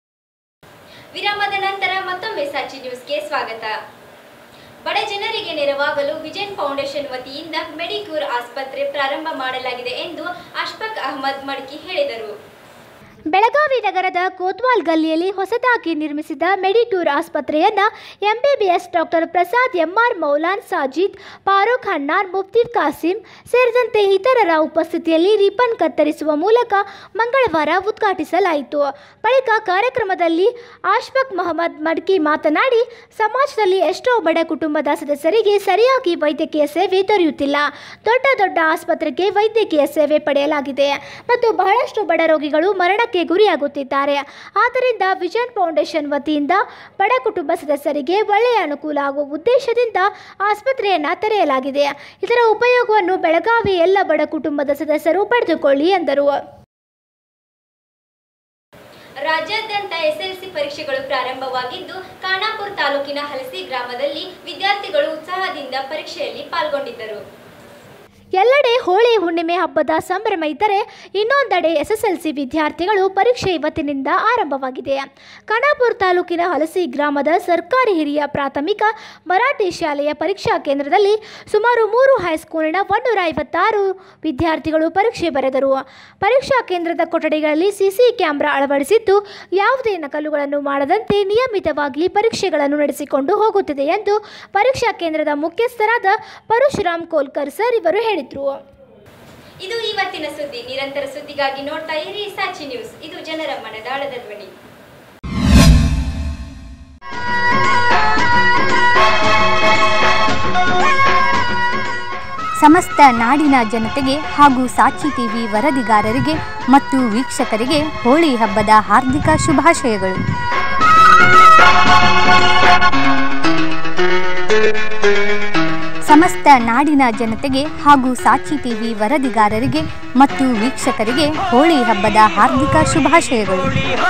ವಿರಾಮದ ನಂತರ ಮತ್ತೊಮ್ಮೆ ಸಾಚಿ ನ್ಯೂಸ್ಗೆ ಸ್ವಾಗತ ಬಡ ಜನರಿಗೆ ನೆರವಾಗಲು ವಿಜಯನ್ ಫೌಂಡೇಶನ್ ವತಿಯಿಂದ ಮೆಡಿಕ್ಯೂರ್ ಆಸ್ಪತ್ರೆ ಪ್ರಾರಂಭ ಮಾಡಲಾಗಿದೆ ಎಂದು ಅಶ್ಫಕ್ ಅಹಮದ್ ಮಡ್ಕಿ ಹೇಳಿದರು
ಬೆಳಗಾವಿ ನಗರದ ಕೋತ್ವಾಲ್ ಗಲ್ಲಿಯಲ್ಲಿ ಹೊಸದಾಗಿ ನಿರ್ಮಿಸಿದ ಮೆಡಿಕ್ಯೂರ್ ಆಸ್ಪತ್ರೆಯನ್ನ ಎಂಬಿಬಿಎಸ್ ಡಾಕ್ಟರ್ ಪ್ರಸಾದ್ ಎಂಆರ್ ಮೌಲಾನ್ ಸಾಜಿದ್ ಫಾರೂಕ್ ಹಣ್ಣಾರ್ ಮುಫ್ತಿ ಕಾಸಿಂ ಸೇರಿದಂತೆ ಇತರರ ಉಪಸ್ಥಿತಿಯಲ್ಲಿ ರಿಬನ್ ಕತ್ತರಿಸುವ ಮೂಲಕ ಮಂಗಳವಾರ ಉದ್ಘಾಟಿಸಲಾಯಿತು ಬಳಿಕ ಕಾರ್ಯಕ್ರಮದಲ್ಲಿ ಆಶ್ಫಕ್ ಮೊಹಮ್ಮದ್ ಮಡ್ಕಿ ಮಾತನಾಡಿ ಸಮಾಜದಲ್ಲಿ ಎಷ್ಟೋ ಬಡ ಕುಟುಂಬದ ಸದಸ್ಯರಿಗೆ ಸರಿಯಾಗಿ ವೈದ್ಯಕೀಯ ಸೇವೆ ದೊರೆಯುತ್ತಿಲ್ಲ ದೊಡ್ಡ ದೊಡ್ಡ ಆಸ್ಪತ್ರೆಗೆ ವೈದ್ಯಕೀಯ ಸೇವೆ ಪಡೆಯಲಾಗಿದೆ ಮತ್ತು ಬಹಳಷ್ಟು ಬಡ ರೋಗಿಗಳು ಮರಣಕ್ಕೆ ಗುರಿಯಾಗುತ್ತಿದ್ದಾರೆ ಆದ್ದರಿಂದ ವಿಜನ್ ಫೌಂಡೇಶನ್ ವತಿಯಿಂದ ಬಡ ಕುಟುಂಬ ಸದಸ್ಯರಿಗೆ ಒಳ್ಳೆಯ ಅನುಕೂಲ ಆಗುವ ಉದ್ದೇಶದಿಂದ ಆಸ್ಪತ್ರೆಯನ್ನು ತೆರೆಯಲಾಗಿದೆ ಇದರ ಉಪಯೋಗವನ್ನು ಬೆಳಗಾವಿ ಎಲ್ಲ ಬಡ ಕುಟುಂಬದ ಸದಸ್ಯರು ಪಡೆದುಕೊಳ್ಳಿ ಎಂದರು
ರಾಜ್ಯಾದ್ಯಂತ ಎಸ್ಎಲ್ಸಿ ಪರೀಕ್ಷೆಗಳು ಪ್ರಾರಂಭವಾಗಿದ್ದು ಖಾನಾಪುರ ತಾಲೂಕಿನ ಹಲಸಿ ಗ್ರಾಮದಲ್ಲಿ ವಿದ್ಯಾರ್ಥಿಗಳು ಉತ್ಸಾಹದಿಂದ ಪರೀಕ್ಷೆಯಲ್ಲಿ ಪಾಲ್ಗೊಂಡಿದ್ದರು
ಎಲ್ಲೆಡೆ ಹೋಳಿ ಹುಣ್ಣಿಮೆ ಹಬ್ಬದ ಸಂಭ್ರಮ ಇದ್ದರೆ ಇನ್ನೊಂದೆಡೆ ಎಸ್ಎಸ್ಎಲ್ಸಿ ವಿದ್ಯಾರ್ಥಿಗಳು ಪರೀಕ್ಷೆ ಇವತ್ತಿನಿಂದ ಆರಂಭವಾಗಿದೆ ಖಾನಾಪುರ ತಾಲೂಕಿನ ಹಲಸಿ ಗ್ರಾಮದ ಸರ್ಕಾರಿ ಹಿರಿಯ ಪ್ರಾಥಮಿಕ ಮರಾಠಿ ಶಾಲೆಯ ಪರೀಕ್ಷಾ ಕೇಂದ್ರದಲ್ಲಿ ಸುಮಾರು ಮೂರು ಹೈಸ್ಕೂಲಿನ ಒಂದೂರ ಐವತ್ತಾರು ವಿದ್ಯಾರ್ಥಿಗಳು ಪರೀಕ್ಷೆ ಬರೆದರು ಪರೀಕ್ಷಾ ಕೇಂದ್ರದ ಕೊಠಡಿಗಳಲ್ಲಿ ಸಿಸಿ ಕ್ಯಾಮೆರಾ ಅಳವಡಿಸಿದ್ದು ಯಾವುದೇ ನಕಲುಗಳನ್ನು ಮಾಡದಂತೆ ನಿಯಮಿತವಾಗಿ ಪರೀಕ್ಷೆಗಳನ್ನು ನಡೆಸಿಕೊಂಡು ಹೋಗುತ್ತಿದೆ ಎಂದು ಪರೀಕ್ಷಾ ಕೇಂದ್ರದ ಮುಖ್ಯಸ್ಥರಾದ ಪರಶುರಾಮ್ ಕೋಲ್ಕರ್ ಸರ್ ಇವರು ಹೇಳಿದರು
ಇದು ಇವತ್ತಿನ ಸುದ್ದಿ ನಿರಂತರ ಸುದ್ದಿಗಾಗಿ ನೋಡ್ತಾ ಇರಿ ಸಾಚಿ ನ್ಯೂಸ್ ಇದು ಜನರ ಮನದಾಳದ ಧ್ವನಿ
ಸಮಸ್ತ ನಾಡಿನ ಜನತೆಗೆ ಹಾಗೂ ಸಾಕ್ಷಿ ಟಿವಿ ವರದಿಗಾರರಿಗೆ ಮತ್ತು ವೀಕ್ಷಕರಿಗೆ ಹೋಳಿ ಹಬ್ಬದ ಹಾರ್ದಿಕ ಶುಭಾಶಯಗಳು ಸಮಸ್ತ ನಾಡಿನ ಜನತೆಗೆ ಹಾಗೂ ಸಾಕ್ಷಿ ಟಿವಿ ವರದಿಗಾರರಿಗೆ ಮತ್ತು ವೀಕ್ಷಕರಿಗೆ ಹೋಳಿ ಹಬ್ಬದ ಹಾರ್ದಿಕ ಶುಭಾಶಯಗಳು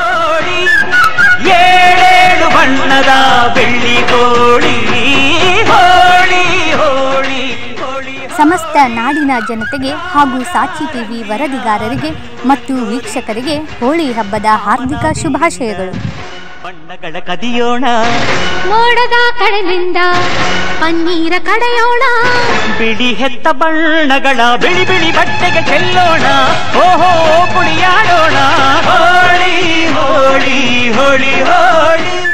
ಏಳೇಳು ಬಣ್ಣದ ಬೆಳ್ಳಿ ಕೋಳಿ ಹೋಳಿ ಹೋಳಿ
ಸಮಸ್ತ ನಾಡಿನ ಜನತೆಗೆ ಹಾಗೂ ಸಾಕ್ಷಿ ಟಿವಿ ವರದಿಗಾರರಿಗೆ ಮತ್ತು ವೀಕ್ಷಕರಿಗೆ ಹೋಳಿ ಹಬ್ಬದ ಹಾರ್ದಿಕ ಶುಭಾಶಯಗಳು
ಬಣ್ಣಗಳ ಕದಿಯೋಣ
ಮೋಡದ ಕಡಲಿಂದ ಪನ್ನೀರ ಕಡೆಯೋಣ
ಬಿಳಿ ಹೆತ್ತ ಬಣ್ಣಗಳ ಬಿಳಿ ಬಿಳಿ ಬಟ್ಟೆಗೆ ಚೆಲ್ಲೋಣ ಓಹೋ ಕುಣಿಯಾಡೋಣ ಹೋಳಿ ಹೋಳಿ ಹೋಳಿ ಹೋಳಿ